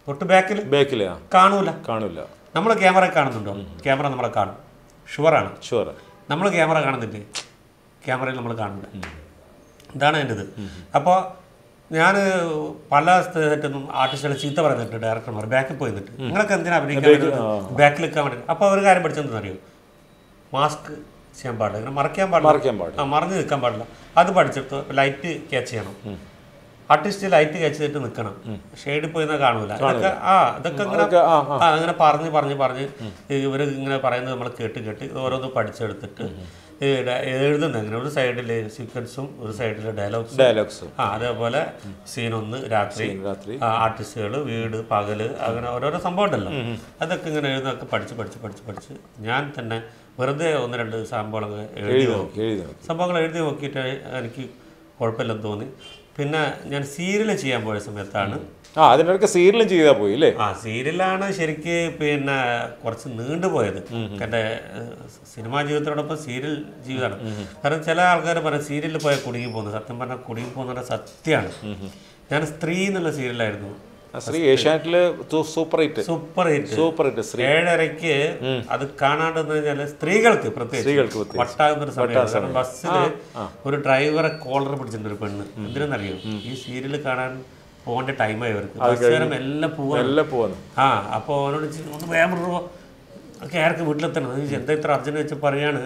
തൊട്ട് ബാക്കിൽ ബാക്കിൽ ആ കാണൂല കാണൂല നമ്മൾ ക്യാമറ കാണുന്നുണ്ടോ ക്യാമറ നമ്മളെ കാണും ഷുവറാണ് ഷുവർ നമ്മൾ ക്യാമറ കാണുന്നില്ലേ ക്യാമറയിൽ നമ്മൾ കാണുന്നില്ല ഇതാണ് എൻ്റെ ഇത് അപ്പോൾ ഞാൻ പല സ്ഥലത്തും ആർട്ടിസ്റ്റുകളെ ചീത്ത പറയുന്നുണ്ട് ഡയറക്ടർമാർ ബാക്കിൽ പോയി നിന്നിട്ട് നിങ്ങളൊക്കെ എന്തിനാ അഭിനയിക്കാൻ ബാക്കിൽ നിൽക്കാൻ വേണ്ടി അപ്പോൾ ഒരു കാര്യം പഠിച്ചെന്ന് അറിയോ മാസ്ക് ചെയ്യാൻ പാടില്ല ഇങ്ങനെ മറയ്ക്കാൻ പാടില്ല മറയ്ക്കാൻ പാടില്ല ആ മറഞ്ഞു നിൽക്കാൻ പാടില്ല അത് പഠിച്ചിട്ട് ലൈറ്റ് ക്യാച്ച് ചെയ്യണം ആർട്ടിസ്റ്റ് ലൈറ്റ് ക്യാച്ച് ചെയ്തിട്ട് നിൽക്കണം ഷെയ്ഡിൽ പോയി നിന്നാൽ കാണൂല ഇതൊക്കെ ആ ഇതൊക്കെ ഇങ്ങനെ അതൊക്കെ ആ ആ ആ അങ്ങനെ പറഞ്ഞ് പറഞ്ഞ് പറഞ്ഞ് ഇവർ ഇങ്ങനെ പറയുന്നത് നമ്മൾ കേട്ട് കേട്ട് ഇത് ഓരോന്ന് പഠിച്ചെടുത്തിട്ട് ഈ ഡ- എഴുതുന്നത് അങ്ങനെ ഒരു സൈഡിൽ സീക്വൻസും ഒരു സൈഡിൽ ഡയലോഗ്സും ഡയലോഗ്സ് ആ അതേപോലെ സീൻ ഒന്ന് രാത്രി രാത്രി ആർട്ടിസ്റ്റുകൾ വീട് പകല് അങ്ങനെ ഓരോരോ സംഭവം ഉണ്ടല്ലോ അതൊക്കെ ഇങ്ങനെ എഴുതുന്നതൊക്കെ പഠിച്ച് പഠിച്ച് പഠിച്ച് പഠിച്ച് ഞാൻ തന്നെ വെറുതെ ഒന്ന് രണ്ട് സംഭവങ്ങളൊക്കെ എഴുതി എഴുതി നോക്കി നോക്കി എഴുതി നോക്കി സംഭവങ്ങൾ എഴുതി നോക്കിയിട്ട് എനിക്ക് കുഴപ്പമില്ലെന്ന് തോന്നി പിന്നെ ഞാൻ സീരിയൽ ചെയ്യാൻ പോയ സമയത്താണ് ആ അതിനിടയ്ക്ക് സീരിയലും ചെയ്താൽ പോയി അല്ലേ ആ സീരിയലാണ് ശരിക്ക് പിന്നെ കുറച്ച് നീണ്ടുപോയത് എൻ്റെ ഏഹ്, സിനിമാ ജീവിതത്തോടൊപ്പം സീരിയൽ ജീവിതമാണ് കാരണം ചില ആൾക്കാർ പറയും സീരിയലിൽ പോയാൽ കുടുങ്ങി പോകുന്നത് സത്യം പറഞ്ഞാൽ കുടുങ്ങി പോകുന്നത് സത്യമാണ് ഞാൻ സ്ത്രീ എന്നുള്ള സീരിയലായിരുന്നു ആ ശ്രീ ഏഷ്യാനെറ്റില് super hit super hit super hit ശ്രീ ഏഴരയ്ക്ക് അത് കാണാണ്ടെന്ന് കഴിഞ്ഞാൽ സ്ത്രീകൾക്ക് പ്രത്യേകിച്ച് സ്ത്രീകൾക്ക് പ്രത്യേകിച്ച്. വട്ടാകുന്ന ഒരു സമയം കാരണം ബസ്സിൽ ഒരു ഡ്രൈവറെ കോളർ പിടിച്ചിട്ടുണ്ട് ഒരു പെണ്ണ് എന്തിനെന്നറിയോ ഈ സീരിയൽ കാണാൻ പോകേണ്ട ടൈമായി അവർക്ക് ബസ്സുകാരം എല്ലാം പോവാ എല്ലാം പോകുന്നു ആ അപ്പോൾ അവനോട് ചി- ഒന്ന് വേഗം വിടുവോ ആർക്ക് വീട്ടിലെത്തണം എന്ന് ചോദിച്ചു, എന്താ ഇത്ര അർജന്റ് വെച്ച് പറയാണ്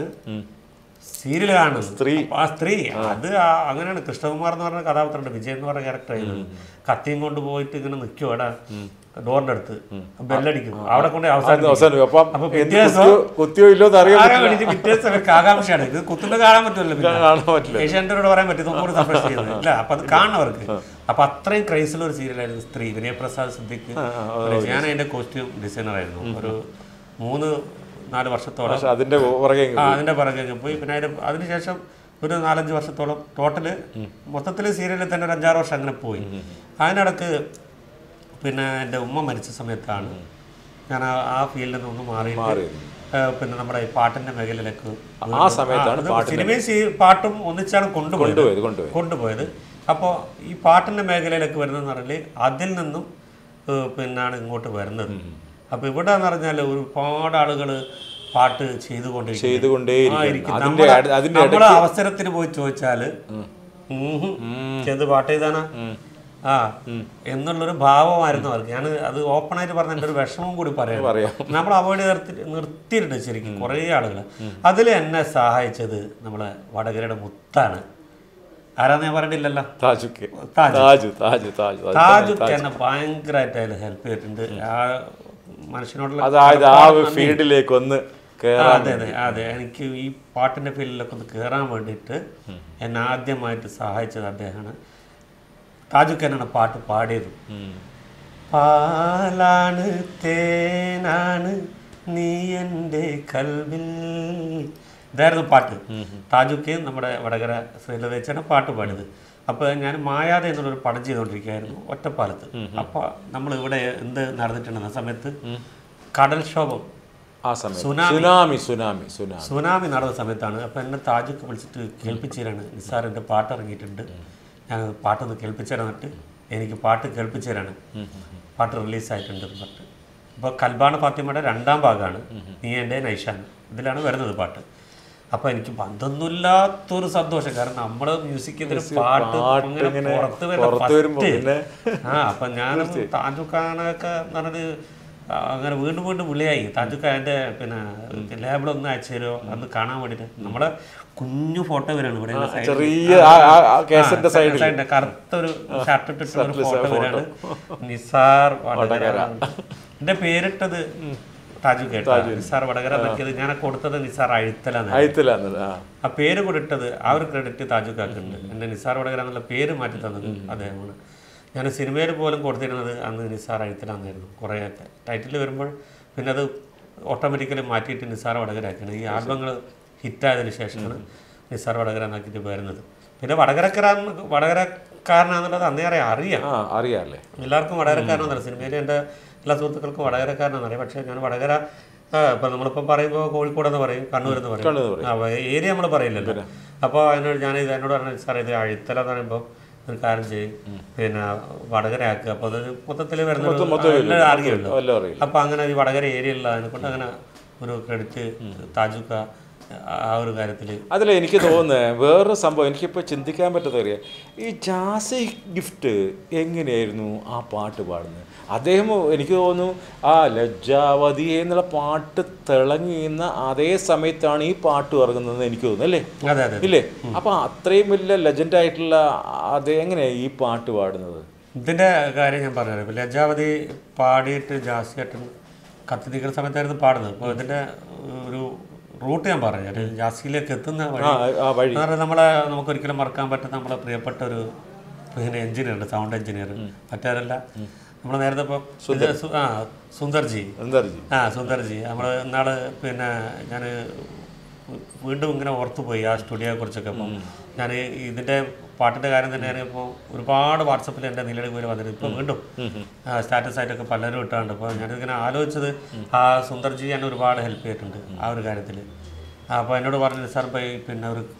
സീരിയൽ കാണുന്നത് സ്ത്രീ. അപ്പൊ ആ സ്ത്രീ അത് ആ- അങ്ങനെയാണ് കൃഷ്ണകുമാർ എന്ന് പറഞ്ഞ കഥാപാത്രമുണ്ട് വിജയ് എന്ന് പറഞ്ഞ ക്യാരക്ടർ ആയിരുന്നു കത്തിയും കൊണ്ട് പോയിട്ട് ഇങ്ങനെ നിൽക്കും അവിടെ ഡോറിന്റെ അടുത്ത് ബെല്ലടിക്കും അവിടെ കൊണ്ട് അവസാനം അവസാനം അപ്പം അപ്പൊ എന്ത് പിറ്റേ ദിവസം കുത്തിയോ കുത്തിയോ ഇല്ലോ എന്ന് അറിയാൻ ആരാ വേണ്ടിയിട്ട് പിറ്റേ ദിവസം അവർക്ക് ആകാംക്ഷയാണ് ഇത് കുത്തുന്നത് കാണാൻ പറ്റുമല്ലോ പിന്നെ. കാണാൻ പറ്റില്ല ഏഷ്യാനെറ്റിനോട് പറയാൻ പറ്റും നമുക്ക് സർപ്രൈസ് ചെയ്യുന്നത് ഇല്ല അപ്പൊ അത് കാണുന്നവർക്ക് അപ്പൊ അത്രയും ക്രൈസുള്ള ഒരു സീരിയലായിരുന്നു സ്ത്രീ വിനയപ്രസാദ് സിദ്ദിഖ് ഞാൻ അതിന്റെ കോസ്റ്റ്യൂം ഡിസൈനർ ആയിരുന്നു ഒരു മൂന്ന് നാല് വർഷത്തോളം പക്ഷെ അതിന്റെ പുറകെ ആ അതിന്റെ പിറകെ അങ്ങ് പോയി പിന്നെ അതിന്റെ അതിനുശേഷം ഒരു നാലഞ്ച് വർഷത്തോളം ടോട്ടല് മൊത്തത്തിൽ സീരിയലിൽ തന്നെ ഒരു അഞ്ചാറ് വർഷം അങ്ങനെ പോയി അതിനിടക്ക് പിന്നെ എൻ്റെ ഉമ്മ മരിച്ച സമയത്താണ് ഞാൻ ആ- ആ ഫീൽഡിൽ നിന്ന് ഒന്ന് മാറിയിട്ട് മാറിയിരുന്നു. ഏ, പിന്നെ നമ്മുടെ ഈ പാട്ടിന്റെ മേഖലയിലേക്ക് ആ സമയത്താണ് ആ, അത് സിനിമയും സീ- പാട്ടും ഒന്നിച്ചാണ് കൊണ്ടുപോയത് കൊണ്ടുപോയത് കൊണ്ടുപോയത് കൊണ്ടുപോയത് അപ്പോൾ ഈ പാട്ടിൻ്റെ മേഖലയിലേക്ക് വരുന്നതെന്ന് പറഞ്ഞാൽ അതിൽ നിന്നും ഏഹ്, പിന്നാണ് ഇങ്ങോട്ട് വരുന്നത് അപ്പോൾ ഇവിടെ എന്ന് പറഞ്ഞാൽ ഒരുപാട് ആളുകൾ പാട്ട് ചെയ്തുകൊണ്ടിരിക്കും ചെയ്തുകൊണ്ടേയിരിക്കും അതിന്റെ നമ്മളെ അടി- അതിന്റെ നമ്മളെ അവസരത്തിന് പോയി ചോദിച്ചാൽ ചെന്ന് പാട്ട് ചെയ്താനാ ആ എന്നുള്ളൊരു ഭാവമായിരുന്നു അവർക്ക് ഞാൻ അത് ഓപ്പണായിട്ട് പറഞ്ഞ എൻ്റെ ഒരു വിഷമം കൂടി പറയാം പറയാം. നമ്മൾ അവോയ്ഡ് നിർത്തി നിർത്തിയിട്ടുണ്ട് ശരിക്കും കുറേ ആളുകൾ അതിൽ എന്നെ സഹായിച്ചത് നമ്മളെ വടകരയുടെ മുത്താണ് ആരാന്ന് ഞാൻ പറഞ്ഞിട്ടില്ലല്ലോ താജുക്ക് താജ്. താജു താജു താജു താജു. താജു എന്നെ ഭയങ്കരമായിട്ട് അതിൽ ഹെൽപ്പ് ചെയ്തിട്ടുണ്ട് ആ മനുഷ്യനോടുള്ള അതായത് ആ ഒരു ഫീൽഡിലേക്ക് ഒന്ന് ആ, കേറാൻ അതെ അതെ അതെ എനിക്ക് ഈ പാട്ടിൻ്റെ ഫീൽഡിലൊക്കെ ഒന്ന് കയറാൻ വേണ്ടിയിട്ട് എന്നെ ആദ്യമായിട്ട് സഹായിച്ചത് അദ്ദേഹമാണ് താജുക്കനാണ് പാട്ട് പാടിയത് ഉം. പാലാണ് തേനാണ് നീ എൻ്റെ കൽവിൽ ഇതായിരുന്നു പാട്ട് താജുക്ക് നമ്മുടെ വടകര ശ്രീലതേച്ചാണ് പാട്ട് പാടിയത് അപ്പോൾ ഞാൻ മായാതെ എന്നുള്ളൊരു പടം ചെയ്തുകൊണ്ടിരിക്കുകയായിരുന്നു ഒറ്റപ്പാലത്ത് അപ്പോൾ നമ്മൾ ഇവിടെ എന്ത് നടന്നിട്ടുണ്ടെന്ന സമയത്ത് കടൽക്ഷോഭം ആ സമയത്ത് tsunami. Tsunami tsunami tsunami tsunami നടന്ന സമയത്താണ് അപ്പോൾ എന്നെ താജൊക്കെ വിളിച്ചിട്ട് കേൾപ്പിച്ചു തരാണ് നിസാർ എൻ്റെ പാട്ട് ഇറങ്ങിയിട്ടുണ്ട് ഞാൻ പാട്ടൊന്ന് കേൾപ്പിച്ചു തരാന്നിട്ട് എനിക്ക് പാട്ട് കേൾപ്പിച്ചു തരാണ് പാട്ട് റിലീസായിട്ടുണ്ട് എന്ന് പറഞ്ഞിട്ട് അപ്പോൾ കൽബാണ ഫാത്തിമയുടെ രണ്ടാം ഭാഗമാണ് നീ എൻ്റെ നൈഷാൻ ഇതിലാണ് വരുന്നത് പാട്ട് അപ്പോൾ എനിക്ക് ബന്ധമൊന്നുമില്ലാത്തൊരു സന്തോഷം കാരണം നമ്മുടെ മ്യൂസിക്കിൽ പാട്ട് പാട്ട് ഇങ്ങനെ ഇങ്ങനെ പുറത്ത് വരുന്ന പുറത്ത് വരുമ്പോ first. പിന്നെ ആ അപ്പൊ ഞാൻ താജുഖാനൊക്കെ എന്ന് പറഞ്ഞത് ആ, അങ്ങനെ വീണ്ടും വീണ്ടും വിളിയായി താജുഖാൻ്റെ പിന്നെ ലേബിളൊന്ന് അയച്ചു തരുമോ അന്ന് കാണാൻ വേണ്ടിയിട്ട് നമ്മുടെ കുഞ്ഞു ഫോട്ടോ വരാണ് ഇവിടെ ഇങ്ങനെ side ല്. ചെറിയ ആ- ആ- ആ കേസിന്റെ ആ, സൈഡിൽ side ല് കറുത്ത ഒരു ഷർട്ട് ഇട്ടിട്ടുള്ള ഒരു ഫോട്ടോ വരാണ് നിസാർ വടകര എന്റെ പേരിട്ടത് താജു കേട്ടോ നിസാർ വടകര എന്നൊക്കെയത് ഞാൻ കൊടുത്തത് നിസാർ അഴുത്തലാണ് അയത്തിലാന്നത് ആ ആ പേര് കൂടെ ഇട്ടത് ആ ഒരു ക്രെഡിറ്റ് താജുക്കാക്കുണ്ട് എൻ്റെ നിസാർ വടകര എന്നുള്ള പേര് മാറ്റി തന്നത് അദ്ദേഹമാണ് ഞാൻ സിനിമയിൽ പോലും കൊടുത്തിരുന്നത് അന്ന് നിസാർ അഴുത്തലാന്നായിരുന്നു കുറേയൊക്കെ ടൈറ്റിൽ വരുമ്പോൾ പിന്നെ അത് ഓട്ടോമാറ്റിക്കലി മാറ്റിയിട്ട് നിസാർ വടകര ആക്കിയാണ് ഈ ആൽബങ്ങൾ ഹിറ്റായതിനു ശേഷമാണ് നിസാർ വടകര എന്നാക്കിയിട്ട് വരുന്നത് പിന്നെ വടകരക്കാരൻ വടകരക്കാരനാണെന്നുള്ളത് അന്നേറെ അറിയാം ആ അറിയാല്ലേ എല്ലാവർക്കും വടകരക്കാരനെന്നറിയാം സിനിമയിൽ എൻ്റെ എല്ലാ സുഹൃത്തുക്കൾക്കും വടകരക്കാരനെന്നറിയാം പക്ഷേ ഞാൻ വടകര ആ, ഇപ്പം നമ്മളിപ്പം പറയുമ്പോൾ കോഴിക്കോട് എന്ന് പറയും കണ്ണൂർ എന്ന് പറയും കണ്ണൂർ എന്ന് ആ ഏരിയ നമ്മൾ പറയില്ലല്ലോ അപ്പോൾ അതിനോട് ഞാൻ ഇത് എന്നോട് പറഞ്ഞു സാർ ഇത് അഴുത്തല എന്ന് പറയുമ്പോൾ ഒരു കാര്യം ചെയ്യും പിന്നെ വടകര ആക്കുക അപ്പോൾ അത് മൊത്തത്തിൽ വരുന്ന മൊത്തം- മൊത്തം വരും. എല്ലാം അറിയുമല്ലോ വല്ലതും അറിയില്ല അപ്പോൾ അങ്ങനെ ഈ വടകര ഏരിയയിലുള്ള അതിനെ കൊണ്ട് അങ്ങനെ ഒരു ക്രെഡിറ്റ് താജുക്ക ആ ഒരു കാര്യത്തിൽ അതിൽ എനിക്ക് തോന്നുന്നത് വേറൊരു സംഭവം എനിക്കിപ്പോൾ ചിന്തിക്കാൻ പറ്റാത്ത അറിയാം ഈ ജാസി ഗിഫ്റ്റ് എങ്ങനെയായിരുന്നു ആ പാട്ട് പാടുന്നത് അദ്ദേഹം എനിക്ക് തോന്നുന്നു ആ ലജ്ജാവതി എന്നുള്ള പാട്ട് തിളങ്ങിയുന്ന അതേ സമയത്താണ് ഈ പാട്ട് ഇറങ്ങുന്നത് എനിക്ക് തോന്നുന്നു അല്ലേ അതെ അതെ ഇല്ലേ അപ്പോൾ അത്രയും വലിയ ലെജൻഡായിട്ടുള്ള അത് എങ്ങനെയാണ് ഈ പാട്ട് പാടുന്നത് ഇതിൻ്റെ കാര്യം ഞാൻ പറഞ്ഞുതരാം ഇപ്പോൾ ലജ്ജാവതി പാടിയിട്ട് ജാസിയായിട്ട് കത്തി നിൽക്കുന്ന സമയത്തായിരുന്നു പാടുന്നത് അപ്പോൾ ഇതിൻ്റെ ഒരു റൂട്ട് ഞാൻ പറഞ്ഞു ജാസിയിലേക്ക് എത്തുന്ന വഴി ആ ആ വഴി എന്ന് പറഞ്ഞാൽ നമ്മളെ നമുക്കൊരിക്കലും മറക്കാൻ പറ്റുന്ന നമ്മളെ പ്രിയപ്പെട്ട ഒരു പിന്നെ എഞ്ചിനീയർ ഉണ്ട് സൗണ്ട് എഞ്ചിനീയർ മറ്റാരല്ല നമ്മൾ നേരത്തെ ഇപ്പോൾ ഇത് സു- ആ സുന്ദർജി എന്താ അറിയില്ല ആ സുന്ദർജി നമ്മൾ ഇന്നാള് പിന്നെ ഞാൻ വീണ്ടും ഇങ്ങനെ ഓർത്തു പോയി ആ സ്റ്റുഡിയോയെ കുറിച്ചൊക്കെ അപ്പം ഞാൻ ഇതിൻ്റെ പാട്ടിൻ്റെ കാര്യം തന്നെ ഇപ്പോൾ ഒരുപാട് വാട്സപ്പിൽ എൻ്റെ നിലയുടെ പേര് വന്നിട്ട് ഇപ്പോൾ വീണ്ടും സ്റ്റാറ്റസ് ആയിട്ടൊക്കെ പലരും ഇട്ടാണ്ട് അപ്പോൾ ഞാനിങ്ങനെ ആലോചിച്ചത് ആ സുന്ദർജി എന്നെ ഒരുപാട് ഹെൽപ്പ് ചെയ്തിട്ടുണ്ട് ആ ഒരു കാര്യത്തിൽ അപ്പോൾ എന്നോട് പറഞ്ഞു സാർ ഇപ്പോൾ ഈ പിന്നെ ഒരു